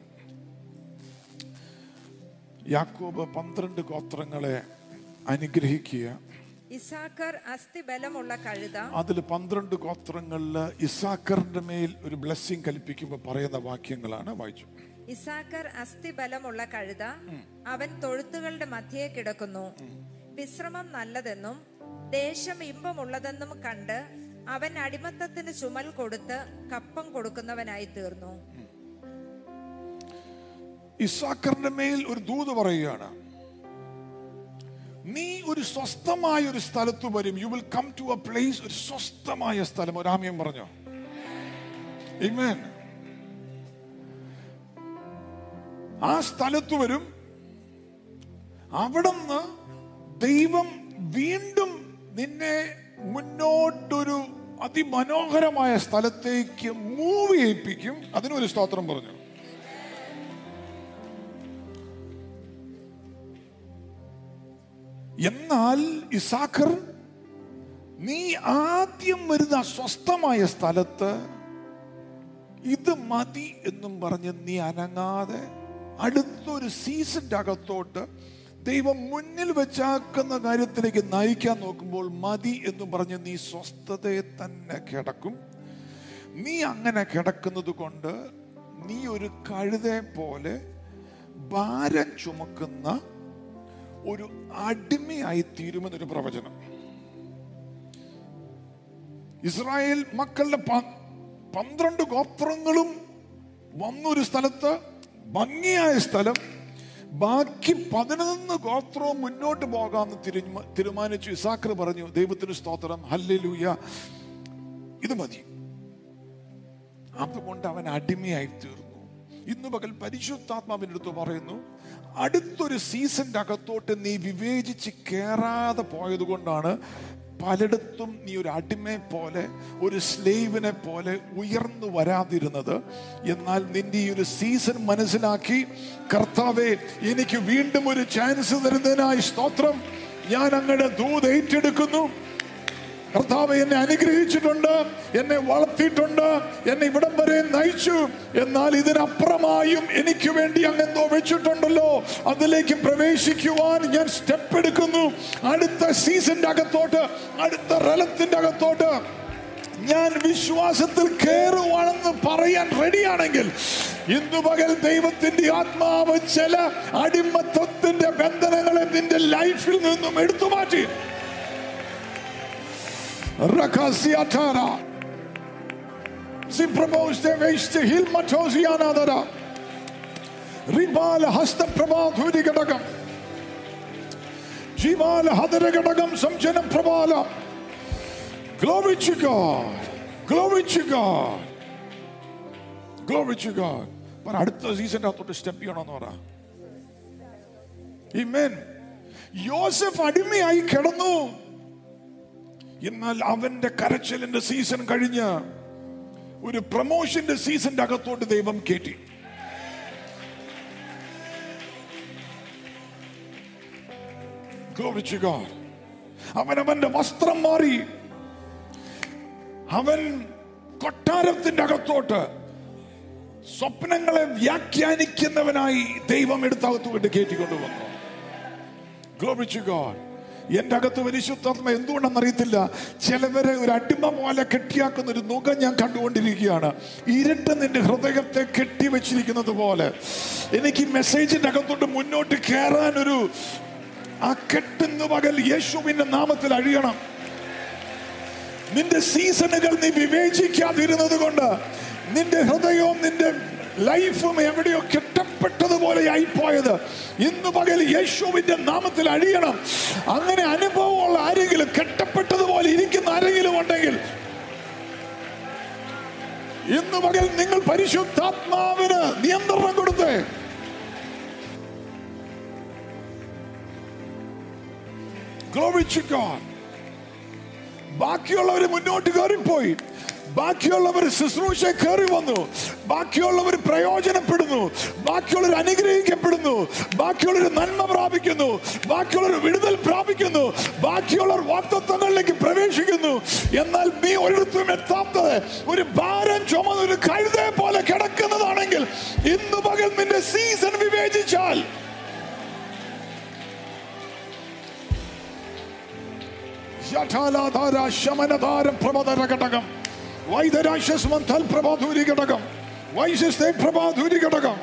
യാക്കോബ് പന്ത്രണ്ട് ഗോത്രങ്ങളെ അനുഗ്രഹിക്കുക ഇസാക്കർ അസ്ഥി ബലമുള്ള കഴുത അതിൽ പന്ത്രണ്ട് ഗോത്രങ്ങളില് ഇസാക്കറിന്റെ മേൽ ഒരു ബ്ലെസ്സിങ് കൽപ്പിക്കുമ്പോൾ പറയുന്ന വാക്യങ്ങളാണ് വായിച്ചു ഇസാക്കർ അസ്ഥി ബലമുള്ള കഴുത അവൻ തൊഴുത്തുകളുടെ മധ്യേ കിടക്കുന്നു വിശ്രമം നല്ലതെന്നും ദേശം ഇമ്പമുള്ളതെന്നും കണ്ട് അവൻ അടിമത്തത്തിന് ചുമൽ കൊടുത്ത് കപ്പം കൊടുക്കുന്നവനായി തീർന്നു ഇസാക്കറിന്റെ മേൽ ഒരു ദൂത് പറയുകയാണ് നീ ഒരു സ്വസ്ഥമായ ഒരു സ്ഥലത്ത് വരും you will come to a place ഒരു സ്വസ്ഥമായ സ്ഥലം ഒരാമയം പറഞ്ഞോ Amen. ആ സ്ഥലത്ത് വരും അവിടുന്ന് ദൈവം വീണ്ടും നിന്നെ മുന്നോട്ടൊരു അതിമനോഹരമായ സ്ഥലത്തേക്ക് മൂവ് ചെയ്യിപ്പിക്കും അതിനൊരു സ്തോത്രം പറഞ്ഞു എന്നാൽ ഇസാഖർ നീ ആദ്യം വരുന്ന സ്വസ്ഥമായ സ്ഥലത്ത് ഇത് മതി എന്നും പറഞ്ഞ് നീ അനങ്ങാതെ അടുത്തൊരു സീസന്റെ അകത്തോട്ട് ദൈവം മുന്നിൽ വെച്ചാക്കുന്ന കാര്യത്തിലേക്ക് നയിക്കാൻ നോക്കുമ്പോൾ മതി എന്നും പറഞ്ഞ് നീ സ്വസ്ഥതയെ തന്നെ കിടക്കും നീ അങ്ങനെ കിടക്കുന്നത് കൊണ്ട് നീ ഒരു കഴുതെ പോലെ ഭാരം ചുമക്കുന്ന ഒരു അടിമയായി തീരുമെന്നൊരു പ്രവചനം ഇസ്രായേൽ മക്കളുടെ പ- പന്ത്രണ്ട് ഗോത്രങ്ങളും വന്നൊരു സ്ഥലത്ത് ഭംഗിയായ സ്ഥലം ബാക്കി പതിനൊന്ന് ഗോത്രവും മുന്നോട്ട് പോകാമെന്ന് തിരുമ- തീരുമാനിച്ചു ഇസാക്കർ പറഞ്ഞു ദൈവത്തിന് സ്തോത്രം ഹല്ലേലൂയ ഇത് മതി അതുകൊണ്ട് അവൻ അടിമയായി തീർന്നു ഇന്ന് പകൽ പരിശുദ്ധാത്മാവിന്റെ അടുത്ത് പറയുന്നു അടുത്തൊരു സീസന്റെ അകത്തോട്ട് നീ വിവേചിച്ച് കേറാതെ പോയത് കൊണ്ടാണ് പലയിടത്തും നീ ഒരു അടിമയെ പോലെ ഒരു സ്ലേവിനെ പോലെ ഉയർന്നു വരാതിരുന്നത് എന്നാൽ നിന്റെ ഈ ഒരു സീസൺ മനസ്സിലാക്കി കർത്താവെ എനിക്ക് വീണ്ടും ഒരു ചാൻസ് തരുന്നതിനായി സ്തോത്രം ഞാൻ അങ്ങയുടെ ദൂത് ഏറ്റെടുക്കുന്നു കർത്താവ് എന്നെ അനുഗ്രഹിച്ചിട്ടുണ്ട് എന്നെ വളർത്തിയിട്ടുണ്ട് എന്നെ ഇവിടം വരെ നയിച്ചു എന്നാൽ ഇതിനപ്പുറമായും എനിക്ക് വേണ്ടി അങ്ങ് എന്തോ വെച്ചിട്ടുണ്ടല്ലോ അതിലേക്ക് പ്രവേശിക്കുവാൻ ഞാൻ സ്റ്റെപ്പ് എടുക്കുന്നു അടുത്ത സീസന്റെ അകത്തോട്ട് അടുത്ത റലത്തിന്റെ അകത്തോട്ട് ഞാൻ വിശ്വാസത്തിൽ കയറുവാണെന്ന് പറയാൻ റെഡിയാണെങ്കിൽ ഇന്നു പകൽ ദൈവത്തിന്റെ ആത്മാവ് ചില അടിമത്തത്തിന്റെ ബന്ധനങ്ങളെ നിന്റെ ലൈഫിൽ നിന്നും എടുത്തു മാറ്റി Rakasiatara. Simpramos de veiste Hilmatosianadara. Ribal Hastaprabhat Hudigadagam. Jival Hadaragadagam Samjana Prabhala. Glory to God. Glory to God. Glory to God. ਪਰ അടുത്ത സീസന്റെ അകത്തോട്ട് സ്റ്റെപ്പ് ചെയ്യണമെന്ന് പറ Amen. യോസഫ് അടിമയായി കിടന്നു എന്നാൽ അവന്റെ കരച്ചിലിന്റെ സീസൺ കഴിഞ്ഞ് ഒരു പ്രൊമോഷന്റെ സീസന്റെ അകത്തോട്ട് ദൈവം കയറ്റി Glory to God. അവൻ അവന്റെ വസ്ത്രം മാറി അവൻ കൊട്ടാരത്തിന്റെ അകത്തോട്ട് സ്വപ്നങ്ങളെ വ്യാഖ്യാനിക്കുന്നവനായി ദൈവം എടുത്തകത്തോട്ട് കയറ്റിക്കൊണ്ടുവന്നു Glory to God. എന്റെ അകത്ത് പരിശുദ്ധാത്മ എന്തുകൊണ്ടെന്ന് അറിയത്തില്ല ചിലവരെ ഒരു അടിമ പോലെ കെട്ടിയാക്കുന്ന ഒരു നുഖം ഞാൻ കണ്ടുകൊണ്ടിരിക്കുകയാണ് ഇരുട്ട് നിന്റെ ഹൃദയത്തെ കെട്ടി വെച്ചിരിക്കുന്നത് പോലെ എനിക്ക് ഈ മെസ്സേജിന്റെ അകത്തോട്ട് മുന്നോട്ട് കയറാൻ ഒരു ആ കെട്ടുന്ന പകൽ യേശുവിന്റെ നാമത്തിൽ അഴിയണം നിന്റെ സീസണുകൾ നീ വിവേചിക്കാതിരുന്നത് കൊണ്ട് നിന്റെ ഹൃദയവും നിന്റെ ലൈഫും എവിടെയോ കെട്ടപ്പെട്ടതുപോലെ ആയിപ്പോയത് ഇന്ന് പകൽ യേശുവിന്റെ നാമത്തിൽ അഴിയണം അങ്ങനെ അനുഭവമുള്ള ആരെങ്കിലും കെട്ടപ്പെട്ടതുപോലെ ഇരിക്കുന്ന ആരെങ്കിലും ഉണ്ടെങ്കിൽ ഇന്ന് പകൽ നിങ്ങൾ പരിശുദ്ധാത്മാവിന് നിയന്ത്രണം കൊടുത്തേ Glory to God. ബാക്കിയുള്ളവർ മുന്നോട്ട് കയറിപ്പോയി ബാക്കിയുള്ളവർ ശുശ്രൂഷ കയറി വന്നു ബാക്കിയുള്ളവർ പ്രയോജനപ്പെടുന്നു ബാക്കിയുള്ളവർ അനുഗ്രഹിക്കപ്പെടുന്നു ബാക്കിയുള്ളവർ നന്മ പ്രാപിക്കുന്നു ബാക്കിയുള്ളവർ വിടുതൽ പ്രാപിക്കുന്നു ബാക്കിയുള്ളവർ വാക്തത്വങ്ങളിലേക്ക് പ്രവേശിക്കുന്നു എന്നാൽ നീ ഒരിടത്തും എത്താത്തത് ഒരു ഭാരം ചുമന്ന ഒരു കഴുതയെ പോലെ കിടക്കുന്നതാണെങ്കിൽ ഇന്ന് പകൽ നിന്റെ സീസൺ വിവേചിച്ചാൽ യഥാലാധാര ശമനധാര പ്രബോധന ഘടകം വൈദ്യരാശസ്മന്ധൽ പ്രഭാധൂരി ഘടകം വൈശസ്തേ പ്രഭാധൂരി ഘടകം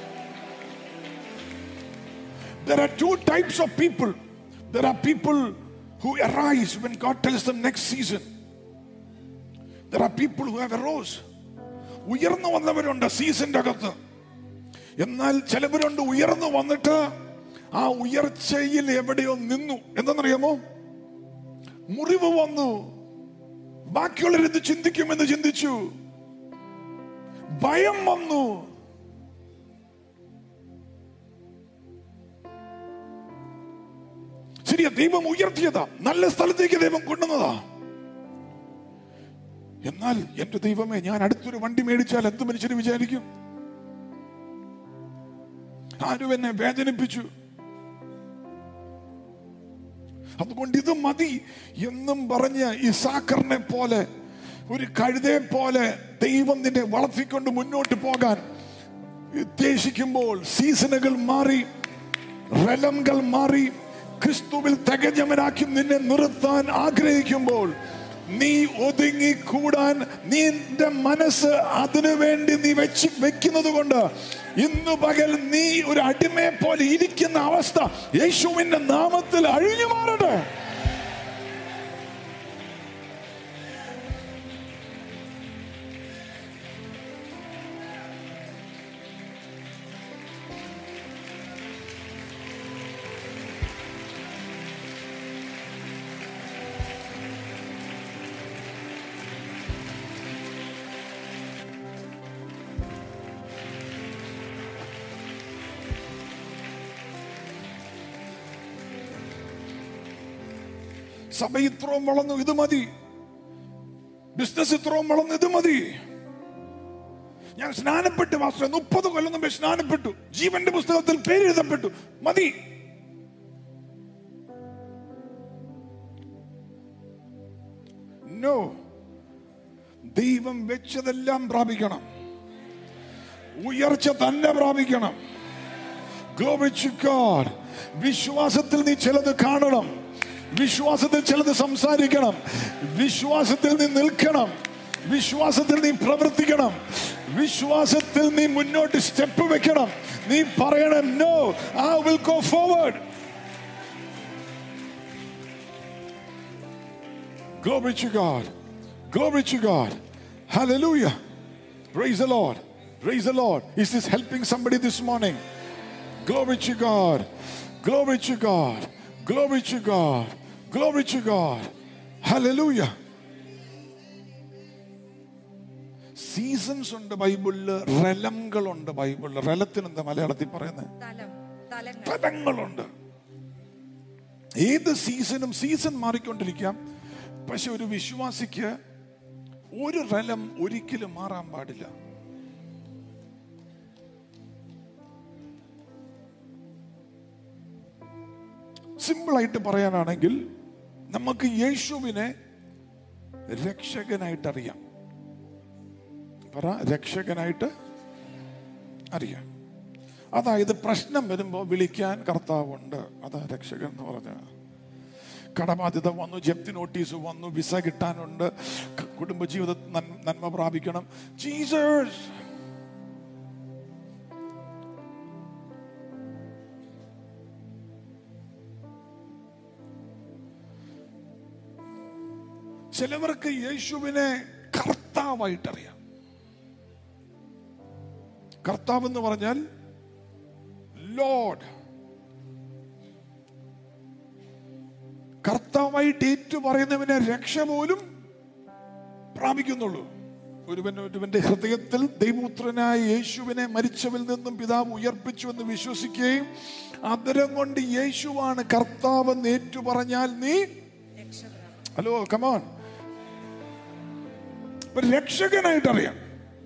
There are two types of people. There are people who arise when God tells them next season. There are people who have arose. ഉയർന്നു വന്നവരുണ്ട് സീസന്റെ അകത്ത് എന്നാൽ ചിലവരുണ്ട് ഉയർന്നു വന്നിട്ട് ആ ഉയർച്ചയിൽ എവിടെയോ നിന്നു എന്തെന്നറിയാമോ മുറിവ് വന്നു ബാക്കിയുള്ളവരെന്ത് ചിന്തിക്കുമെന്ന് ചിന്തിച്ചു ഭയം വന്നു ശരിയാ ദൈവം ഉയർത്തിയതാ നല്ല സ്ഥലത്തേക്ക് ദൈവം കൊണ്ടുവന്നതാ എന്നാൽ എന്റെ ദൈവമേ ഞാൻ അടുത്തൊരു വണ്ടി മേടിച്ചാൽ എന്ത് മനുഷ്യന് വിചാരിക്കും ആരും എന്നെ വേദനിപ്പിച്ചു അതുകൊണ്ട് ഇത് മതി എന്നും പറഞ്ഞ് ഇസാക്കറിനെ പോലെ ഒരു കഴുതയെ പോലെ ദൈവം നിന്നെ വളർത്തിക്കൊണ്ട് മുന്നോട്ട് പോകാൻ ഉദ്ദേശിക്കുമ്പോൾ സീസണുകൾ മാറി റലംകൾ മാറി ക്രിസ്തുവിൽ തികഞ്ഞവനാക്കി നിന്നെ നിർത്താൻ ആഗ്രഹിക്കുമ്പോൾ നീ ഒതുങ്ങി കൂടാൻ നിന്റെ മനസ്സ് അതിനു വേണ്ടി നീ വെച്ച് വെക്കുന്നത് കൊണ്ട് ഇന്ന് പകൽ നീ ഒരു അടിമയെ പോലെ ഇരിക്കുന്ന അവസ്ഥ യേശുവിന്റെ നാമത്തിൽ അഴിഞ്ഞു മാറട്ടെ സഭ ഇത്രയും വളർന്നു ഇത് മതി ബിസിനസ് ഇത്രയും വളർന്നു ഇത് മതി ഞാൻ സ്നാനപ്പെട്ടു മാസ്റ്റർ മുപ്പത് കൊല്ലം മുമ്പേ സ്നാനപ്പെട്ടു ജീവന്റെ പുസ്തകത്തിൽ പേര് എഴുതപ്പെട്ടു മതി നോ ദൈവം വെച്ചതെല്ലാം പ്രാപിക്കണം ഉയർച്ച തന്നെ പ്രാപിക്കണം Glory to God. വിശ്വാസത്തിൽ നീ ചിലത് കാണണം വിശ്വാസത്തിൽ ചിലത് സംസാരിക്കണം വിശ്വാസത്തിൽ നീ നിൽക്കണം വിശ്വാസത്തിൽ നീ പ്രവർത്തിക്കണം വിശ്വാസത്തിൽ നീ മുന്നോട്ട് സ്റ്റെപ്പ് വെക്കണം നീ പറയണം no I will go forward Glory to God. Glory to God. Hallelujah. Praise the Lord. Praise the Lord. Is this helping somebody this morning? Glory to God. Glory to God. Glory to God. Glory to God. Hallelujah. Seasons ഉണ്ട് ബൈബിളില് റലങ്ങളുണ്ട് ബൈബിളില് റലത്തിന് എന്താ മലയാളത്തിൽ പറയുന്നത് തലം തലങ്ങൾ തലങ്ങളുണ്ട് ഏത് സീസണും season മാറിക്കൊണ്ടിരിക്കാം പക്ഷെ ഒരു വിശ്വാസിക്ക് ഒരു റലം ഒരിക്കലും മാറാൻ പാടില്ല സിമ്പിളായിട്ട് പറയാനാണെങ്കിൽ നമുക്ക് യേശുവിനെ രക്ഷകനായിട്ട് അറിയാം പറ രക്ഷകനായിട്ട് അറിയാം അതായത് പ്രശ്നം വരുമ്പോൾ വിളിക്കാൻ കർത്താവുണ്ട് അതാ രക്ഷകൻ എന്ന് പറഞ്ഞ കടബാധ്യത വന്നു ജപ്തി നോട്ടീസ് വന്നു വിസ കിട്ടാനുണ്ട് ക- കുടുംബജീവിത നൻ- നന്മ പ്രാപിക്കണം ജീസസ് ചിലവർക്ക് യേശുവിനെ കർത്താവായിട്ട് അറിയാം കർത്താവ് എന്ന് പറഞ്ഞാൽ ലോഡ് കർത്താവായിട്ട് ഏറ്റു പറയുന്നവനെ രക്ഷ പോലും പ്രാപിക്കുന്നുള്ളൂ ഒരുവൻ ഒരുവന്റെ ഹൃദയത്തിൽ ദൈവപുത്രനായ യേശുവിനെ മരിച്ചവരിൽ നിന്നും പിതാവ് ഉയർപ്പിച്ചു എന്ന് വിശ്വസിക്കുകയും അതരം കൊണ്ട് യേശുവാണ് കർത്താവ് എന്ന് ഏറ്റു പറഞ്ഞാൽ നീ ഹലോ കമോൺ ഒരു രക്ഷകനായിട്ട് അറിയാം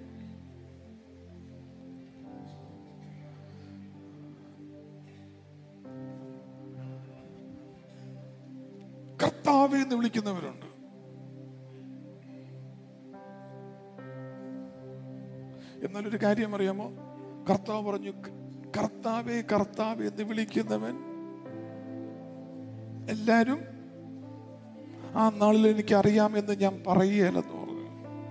കർത്താവ് എന്ന് വിളിക്കുന്നവരുണ്ട് എന്നാൽ ഒരു കാര്യം അറിയാമോ കർത്താവ് പറഞ്ഞു കർത്താവേ കർത്താവ് എന്ന് വിളിക്കുന്നവൻ എല്ലാരും ആ നാളിൽ എനിക്ക് അറിയാമെന്ന് ഞാൻ പറയുകയല്ലെന്ന് പറഞ്ഞു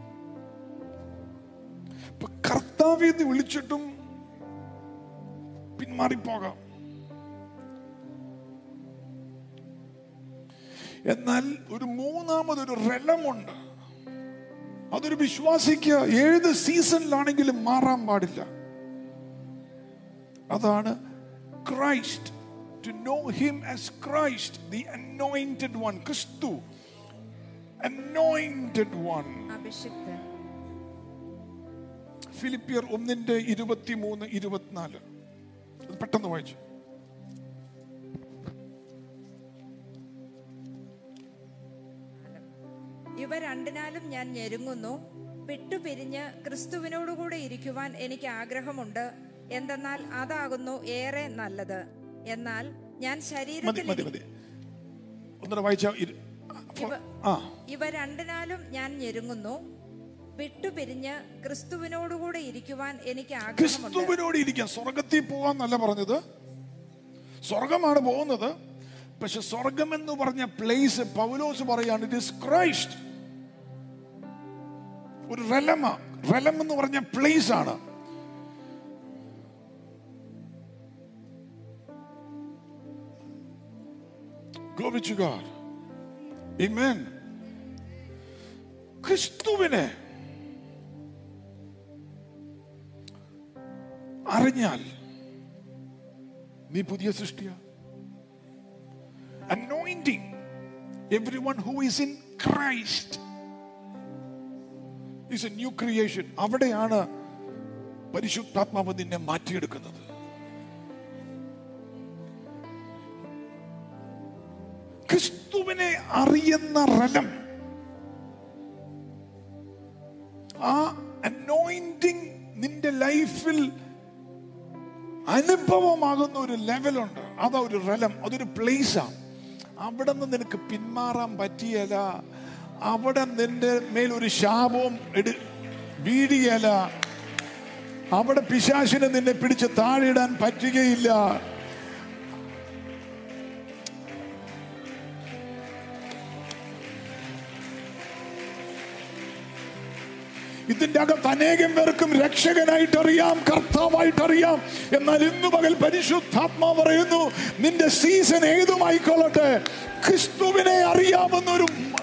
ഇപ്പൊ കർത്താവ് എന്ന് വിളിച്ചിട്ടും പിന്മാറിപ്പോകാം എന്നാൽ ഒരു മൂന്നാമതൊരു റലമുണ്ട് അതൊരു വിശ്വാസിക്ക് ഏത് സീസണിലാണെങ്കിലും മാറാൻ പാടില്ല അതാണ് Christ to know him as Christ the anointed one ക്രിസ്തു അനോയിന്റഡ് വൺ അഭിഷിക്തൻ ഫിലിപ്പിയർ ഒന്നിന്റെ ഇരുപത്തിമൂന്ന് ഇരുപത്തിനാല് അത് പെട്ടെന്ന് വായിച്ചു ഇവ രണ്ടിനാലും ഞാൻ ഞെരുങ്ങുന്നു വിട്ടുപിരിഞ്ഞ് ക്രിസ്തുവിനോടുകൂടെ ഇരിക്കുവാൻ എനിക്ക് ആഗ്രഹമുണ്ട് എന്തെന്നാൽ അതാകുന്നു ഏറെ നല്ലത് എന്നാൽ ഞാൻ മതി ശരീരത്തിൽ മതി മതി ഒന്നര വായിച്ച ആ ഇവ രണ്ടിനാലും ഞാൻ ഞെരുങ്ങുന്നു വിട്ടുപിരിഞ്ഞ് ക്രിസ്തുവിനോടുകൂടെ ഇരിക്കുവാൻ എനിക്ക് ആഗ്രഹമുണ്ട് ക്രിസ്തുവിനോട് ഇരിക്കാൻ സ്വർഗത്തിൽ പോവാന്നല്ല പറഞ്ഞത് സ്വർഗമാണ് പോകുന്നത് പക്ഷെ സ്വർഗം എന്ന് പറഞ്ഞ പ്ലേസ് പൗലോസ് പറയാണ് ഇറ്റ് ഇസ് ക്രൈസ്റ്റ് ഒരു റലമ റലം എന്ന് പറഞ്ഞ പ്ലേസ് ആണ് Glory to God. Amen. ക്രിസ്തുവിനെ അറിഞ്ഞാൽ നീ പുതിയ സൃഷ്ടിയ anointing everyone who is in Christ is a new creation അവിടെയാണ് പരിശുദ്ധാത്മാവ് നിന്നെ മാറ്റിയെടുക്കുന്നത് ക്രിസ്തുവിനെ അറിയുന്ന റലം ആ അനോയിന്റിങ് നിന്റെ ലൈഫിൽ അനുഭവമാകുന്ന ഒരു ലെവലുണ്ട് അതാ ഒരു റലം അതൊരു പ്ലേസാണ് അവിടെ നിന്ന് നിനക്ക് പിന്മാറാൻ പറ്റിയല്ല അവിടെ നിന്റെ മേൽ ഒരു ശാപവും എടു വീടിയല അവിടെ പിശാശിനെ നിന്നെ പിടിച്ച് താഴെയിടാൻ പറ്റുകയില്ല ഇതിന്റെ അകത്ത് അനേകം പേർക്കും രക്ഷകനായിട്ട് അറിയാം കർത്താവായിട്ട് അറിയാം എന്നാൽ ഇന്നു പകൽ പരിശുദ്ധാത്മാ പറയുന്നു നിന്റെ സീസൺ ഏതുമായിക്കൊള്ളട്ടെ ക്രിസ്തുവിനെ അറിയാമെന്നൊരു മ-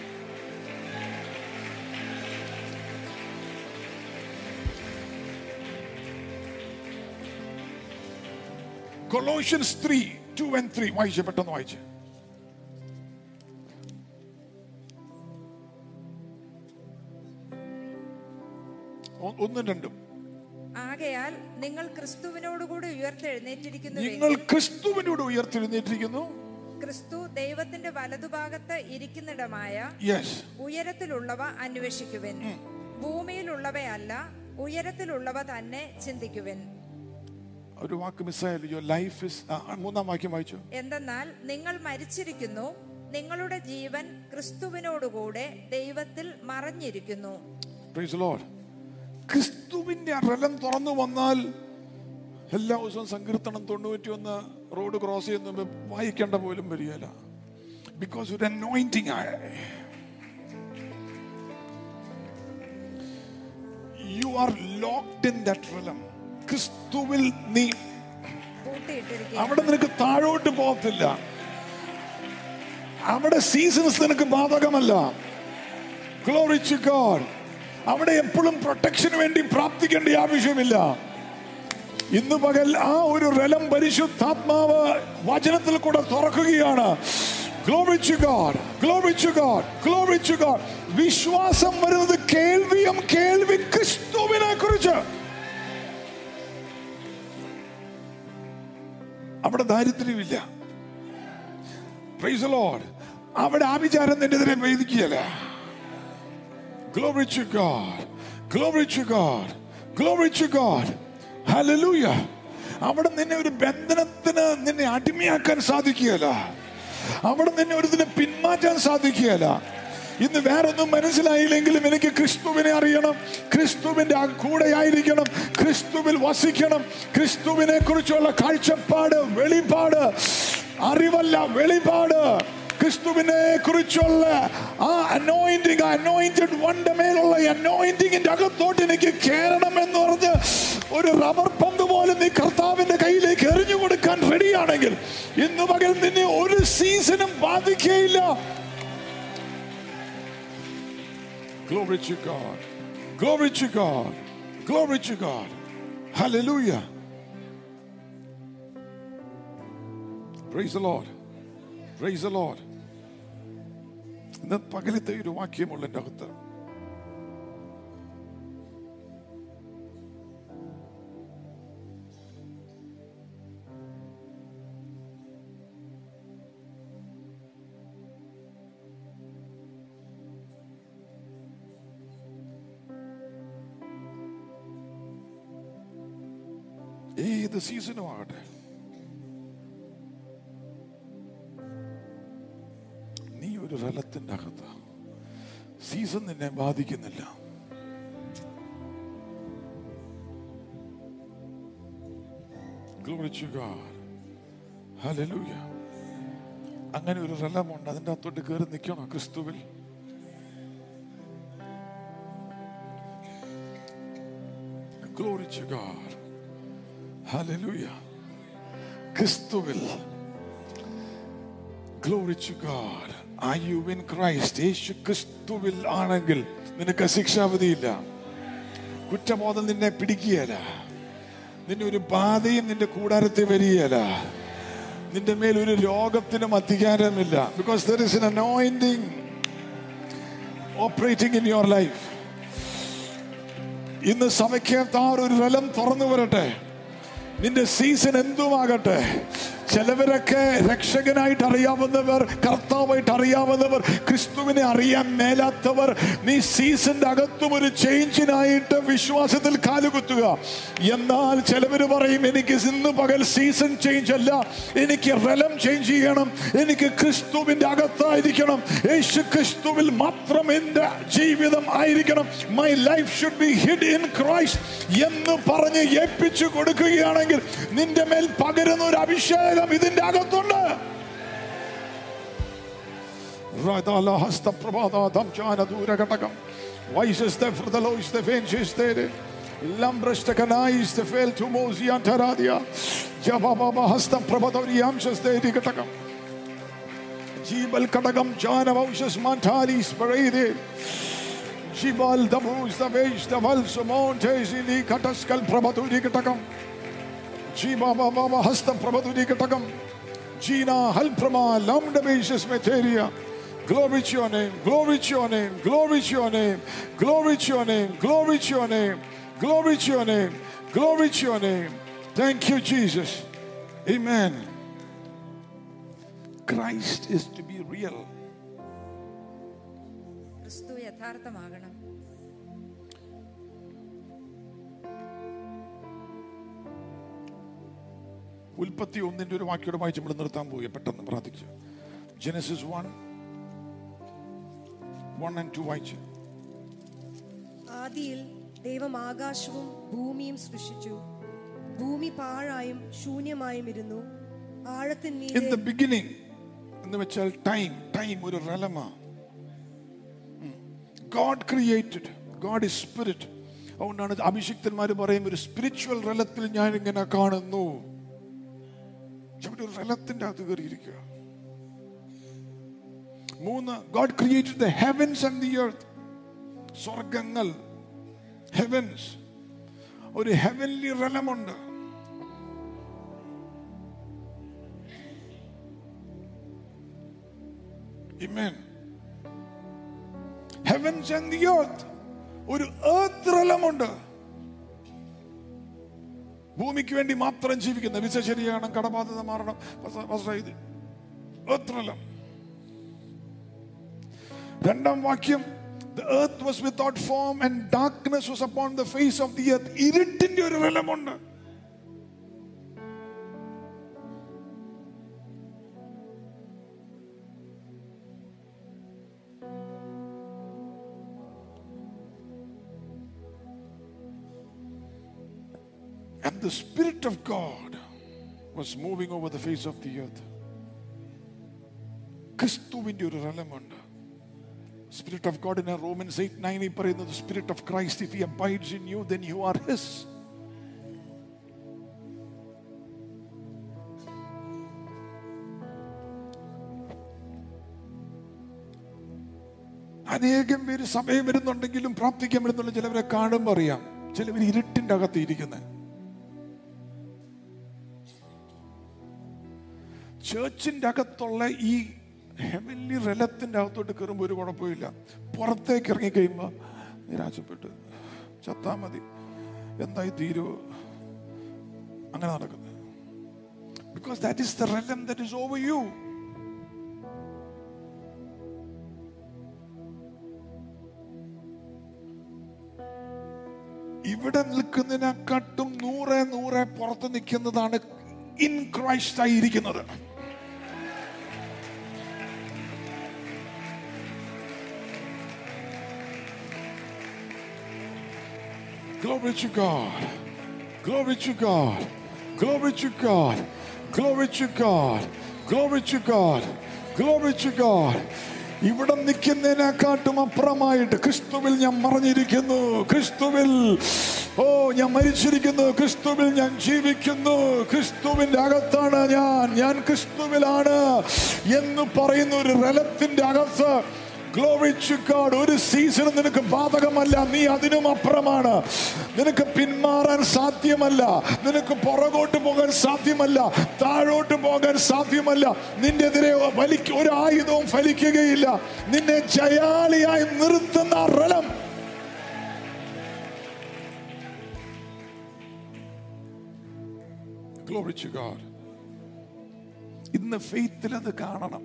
Colossians 3, 2 and 3 വായിച്ചേ പെട്ടെന്ന് വായിച്ചേ ഒ- ഒന്നും രണ്ടും ആകയാൽ നിങ്ങൾ ക്രിസ്തുവിനോടുകൂടി ഉയർത്തെഴുന്നേറ്റിരിക്കുന്നു നിങ്ങൾ ക്രിസ്തുവിനോട് ഉയർത്തെഴുന്നേറ്റിരിക്കുന്നു ക്രിസ്തു ദൈവത്തിന്റെ വലതുഭാഗത്ത് ഇരിക്കുന്നിടമായ യെസ് ഉയരത്തിലുള്ളവ അന്വേഷിക്കുവിൻ ഭൂമിയിലുള്ളവയല്ല ഉയരത്തിലുള്ളവ തന്നെ ചിന്തിക്കുവിൻ ഒരു വാക്ക് മിസ്സായല്ലോ യുവർ ലൈഫ് ഇസ് മൂന്നാം വാക്യം വായിച്ചു എന്തെന്നാൽ നിങ്ങൾ മരിച്ചിരിക്കുന്നു നിങ്ങളുടെ ജീവൻ ക്രിസ്തുവിനോടുകൂടെ ദൈവത്തിൽ മറഞ്ഞിരിക്കുന്നു പ്രൈസ് ലോർഡ് ക്രിസ്തുവിന്റെ അറലം തുറന്നു വന്നാൽ എല്ലാ ദിവസവും സങ്കീർത്തനം തൊണ്ണൂറ്റി ഒന്ന് റോഡ് ക്രോസ് ചെയ്യുന്ന വായിക്കേണ്ട പോലും വരികയില്ല ബിക്കോസ് ഒരു അനോയിന്റിങ് ആയ you are locked in that realm ക്രിസ്തുവിൽ നീ കൂട്ടിയിട്ടിരിക്കുക അവിടെ നിനക്ക് താഴോട്ട് പോകത്തില്ല അവിടെ സീസൺസ് നിനക്ക് ബാധകമല്ല ഗ്ലോറി ടു ഗോഡ് അവിടെ എപ്പോഴും പ്രൊട്ടക്ഷന് വേണ്ടി പ്രാർത്ഥിക്കേണ്ട ആവശ്യമില്ല ഇന്ന് പകൽ ആ ഒരു റലം പരിശുദ്ധാത്മാവ് വചനത്തിൽ കൂടെ തുറക്കുകയാണ് Glory to God. Glory to God. Glory to God. വിശ്വാസം വരുന്നത് കേൾവിയും കേൾവി ക്രിസ്തുവിനെ കുറിച്ച് അവിടെ ദാരിദ്ര്യമില്ല പ്രൈസ് ലോഡ് അവിടെ ആഭിചാരം നിന്റെ എതിരെ വേദിക്കുകയല്ല Glory to God. Glory to God. Glory to God. Hallelujah. അവിടെ നിന്നെ ഒരു ബന്ധനത്തിന് നിന്നെ അടിമയാക്കാൻ സാധിക്കുകയല്ല അവിടെ നിന്നെ ഒരു ഇതിനെ പിന്മാറ്റാൻ സാധിക്കുകയല്ല ഇന്ന് വേറൊന്നും മനസ്സിലായില്ലെങ്കിലും എനിക്ക് ക്രിസ്തുവിനെ അറിയണം ക്രിസ്തുവിന്റെ ആ കൂടെ ആയിരിക്കണം ക്രിസ്തുവിൽ വസിക്കണം ക്രിസ്തുവിനെ കുറിച്ചുള്ള കാഴ്ചപ്പാട് വെളിപാട് അറിവല്ല വെളിപാട് ക്രിസ്തുവിനെ കുറിച്ചുള്ള ആ അനോയിന്റിങ് അനോയിന്റഡ് വണ്ട മേലുള്ള അനോയിന്റിങ്ങിന്റെ അകത്തോട്ട് എനിക്ക് കയറണം എന്ന് പറഞ്ഞ് ഒരു റബ്ബർ പന്ത് പോലെ നീ കർത്താവിന്റെ കയ്യിലേക്ക് എറിഞ്ഞു കൊടുക്കാൻ റെഡിയാണെങ്കിൽ ഇന്ന് പകൽ നിന്നെ ഒരു സീസണും ബാധിക്കുകയില്ല Glory to God. Glory to God. Glory to God. Hallelujah. Praise the Lord. Praise the Lord. ഇന്ന് പകലത്തെ ഒരു വാക്യമുള്ള എൻ്റെ അകത്ത് ഏത് സീസണും ആകട്ടെ നീ ഒരു റലത്തിന്റെ അകത്ത് സീസൺ നിന്നെ ബാധിക്കുന്നില്ല Glory to God. Hallelujah. അങ്ങനെ ഒരു റലമുണ്ട് അതിൻ്റെ അകത്തോട്ട് കയറി നിൽക്കണോ ക്രിസ്തുവിൽ Glory to God. Hallelujah. ക്രിസ്തുവിൽ Glory to God. Are you in Christ? യേശു ക്രിസ്തുവിൽ ആണെങ്കിൽ നിനക്ക് ശിക്ഷാവധിയില്ല കുറ്റബോധം നിന്നെ പിടിക്കുകയല്ല നിന്നെ ഒരു ബാധയും നിന്റെ കൂടാരത്തിൽ വരികയല്ല നിന്റെ മേൽ ഒരു രോഗത്തിനും അധികാരമില്ല because there is an anointing operating in your life ഇന്ന് സഭയ്ക്കകത്താർ ഒരു റലം തുറന്നു വരട്ടെ നിന്റെ സീസൺ എന്തുമാകട്ടെ ചിലവരൊക്കെ രക്ഷകനായിട്ട് അറിയാവുന്നവർ കർത്താവായിട്ട് അറിയാവുന്നവർ ക്രിസ്തുവിനെ അറിയാൻ മേലാത്തവർ നീ സീസന്റെ അകത്തും ഒരു ചേഞ്ചിനായിട്ട് വിശ്വാസത്തിൽ കാലുകുത്തുക എന്നാൽ ചിലവർ പറയും എനിക്ക് ഇന്ന് പകൽ സീസൺ ചേഞ്ച് അല്ല എനിക്ക് റലം ചേഞ്ച് ചെയ്യണം എനിക്ക് ക്രിസ്തുവിന്റെ അകത്തായിരിക്കണം യേശു ക്രിസ്തുവിൽ മാത്രം എൻ്റെ ജീവിതം ആയിരിക്കണം my life should be hid in Christ എന്ന് പറഞ്ഞ് ഏൽപ്പിച്ചു കൊടുക്കുകയാണെങ്കിൽ നിന്റെ മേൽ പകരുന്ന ഒരു അഭിഷേകം ഇതിന്റെ അകത്തുണ്ട് ഹസ്തപ്രഭാതം ദൂരഘടകം വൈശസ്ത ഹൃദലോസ്ത ഫേൻശിസ്തേര് ലംബ്രഷ്ടകനായിസ്ത ഫേൽ തുമോസിയാന്തരാദ്യ ജബബബ ഹസ്തപ്രഭതോരിയാംശസ്തേരി ഘടകം ജീബൽ കടകം ജാനവംശസ് മാന്താലീസ് പഴയതേ Jibal Dabuz the Vage the Valso Montes in the Kataskal Prabhaturi Katakam. Jiba Baba Hasta Prabhaturi Katakam. Gina Halprama Lambda Basis Materia. Glory to your name, glory to your name, glory to your name, glory to your name, glory to your name, glory to your name, glory to your name. Thank you, Jesus. Amen. Christ is to be real. ക്രിസ്തു യഥാർത്ഥമാകണം ഉൽപ്പത്തി ഒന്നിന്റെ ഒരു വാക്യോടെ വായിച്ച് നമ്മൾ നിർത്താൻ പോയി പെട്ടെന്ന് പ്രാർത്ഥിച്ചു Genesis one one and two വായിച്ചു ആദിയിൽ ദൈവം ആകാശവും ഭൂമിയും സൃഷ്ടിച്ചു ഭൂമി പാഴായും ശൂന്യമായും ഇരുന്നു ഇൻ ആഴത്തിന്മീതെ ദ ബിഗിനിങ് എന്ന് വെച്ചാൽ ടൈം ടൈം ഒരു റലമ God created God is spirit അതുകൊണ്ടാണ് അഭിഷിക്തന്മാർ പറയും ഒരു സ്പിരിച്വൽ റലത്തിൽ ഞാൻ ഇങ്ങനെ കാണുന്നു അവിടെ ഒരു റലത്തിന്റെ അകത്ത് കയറിയിരിക്കുക മൂന്ന് God created the heavens and the earth സ്വർഗങ്ങൾ ഹെവൻസ് ഒരു ഹെവൻലി റലമുണ്ട് Amen. Heavens and the earth. ഒരു earth റലമുണ്ട് ഭൂമിക്ക് വേണ്ടി മാത്രം ജീവിക്കുന്ന വിസ ശരിയാകണം കടബാധ്യത മാറണം പസ- പസ ഇത് earth റലം രണ്ടാം വാക്യം The earth was without form and darkness was upon the face of the earth. ഇരുട്ടിന്റെ ഒരു റലമുണ്ട് And the Spirit of God was moving over the face of the earth. ക്രിസ്തുവിന്റെ ഒരു റലമുണ്ട് spirit of God in Romans eight nine ഈ പറയുന്നത് spirit of Christ if he abides in you then you are his അനേകം പേര് സമയം വരുന്നുണ്ടെങ്കിലും പ്രാർത്ഥിക്കാൻ വരുന്നുള്ള ചിലവരെ കാണുമ്പോൾ അറിയാം ചിലവർ ഇരുട്ടിന്റെ അകത്ത് ഇരിക്കുന്നത് ചേർച്ചിന്റെ അകത്തുള്ള ഈ ഹെവൻലി റലത്തിന്റെ അകത്തോട്ട് കയറുമ്പോൾ ഒരു കുഴപ്പമില്ല പുറത്തേക്ക് ഇറങ്ങി കഴിയുമ്പോൾ നിരാശപ്പെട്ട് ചത്താ മതി എന്തായി തീരുവോ അങ്ങനെ നടക്കുന്നത് because that is the realm that is over you ഇവിടെ നിൽക്കുന്നതിനെക്കാട്ടും നൂറെ നൂറെ പുറത്ത് നിൽക്കുന്നതാണ് ഇൻ ക്രൈസ്റ്റ് ആയിരിക്കുന്നത് Glory to God. Glory to God. Glory to God. Glory to God. Glory to God. Glory to God. ഇവിടെ നിൽക്കുന്നതിനെക്കാട്ടും അപ്പുറമായിട്ട് ക്രിസ്തുവിൽ ഞാൻ മറഞ്ഞിരിക്കുന്നു ക്രിസ്തുവിൽ ഓ ഞാൻ മരിച്ചിരിക്കുന്നു ക്രിസ്തുവിൽ ഞാൻ ജീവിക്കുന്നു ക്രിസ്തുവിന്റെ അകത്താണ് ഞാൻ ഞാൻ ക്രിസ്തുവിലാണ് എന്ന് പറയുന്ന ഒരു റലത്തിന്റെ അകത്ത് Glory to God. ഒരു സീസണും നിനക്ക് ബാധകമല്ല നീ അതിനും അപ്പുറമാണ് നിനക്ക് പിന്മാറാൻ സാധ്യമല്ല നിനക്ക് പുറകോട്ട് പോകാൻ സാധ്യമല്ല താഴോട്ട് പോകാൻ സാധ്യമല്ല നിന്റെ എതിരെ വലിക്ക ഒരു ആയുധവും ഫലിക്കുകയില്ല നിന്നെ ജയാളിയായി നിർത്തുന്ന ആ റലം Glory to God. ഇന്ന് ഫെയ്ത്തിൽ അത് കാണണം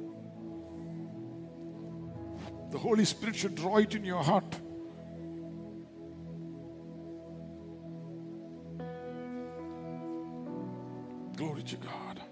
The Holy Spirit should draw it in your heart. Glory to God.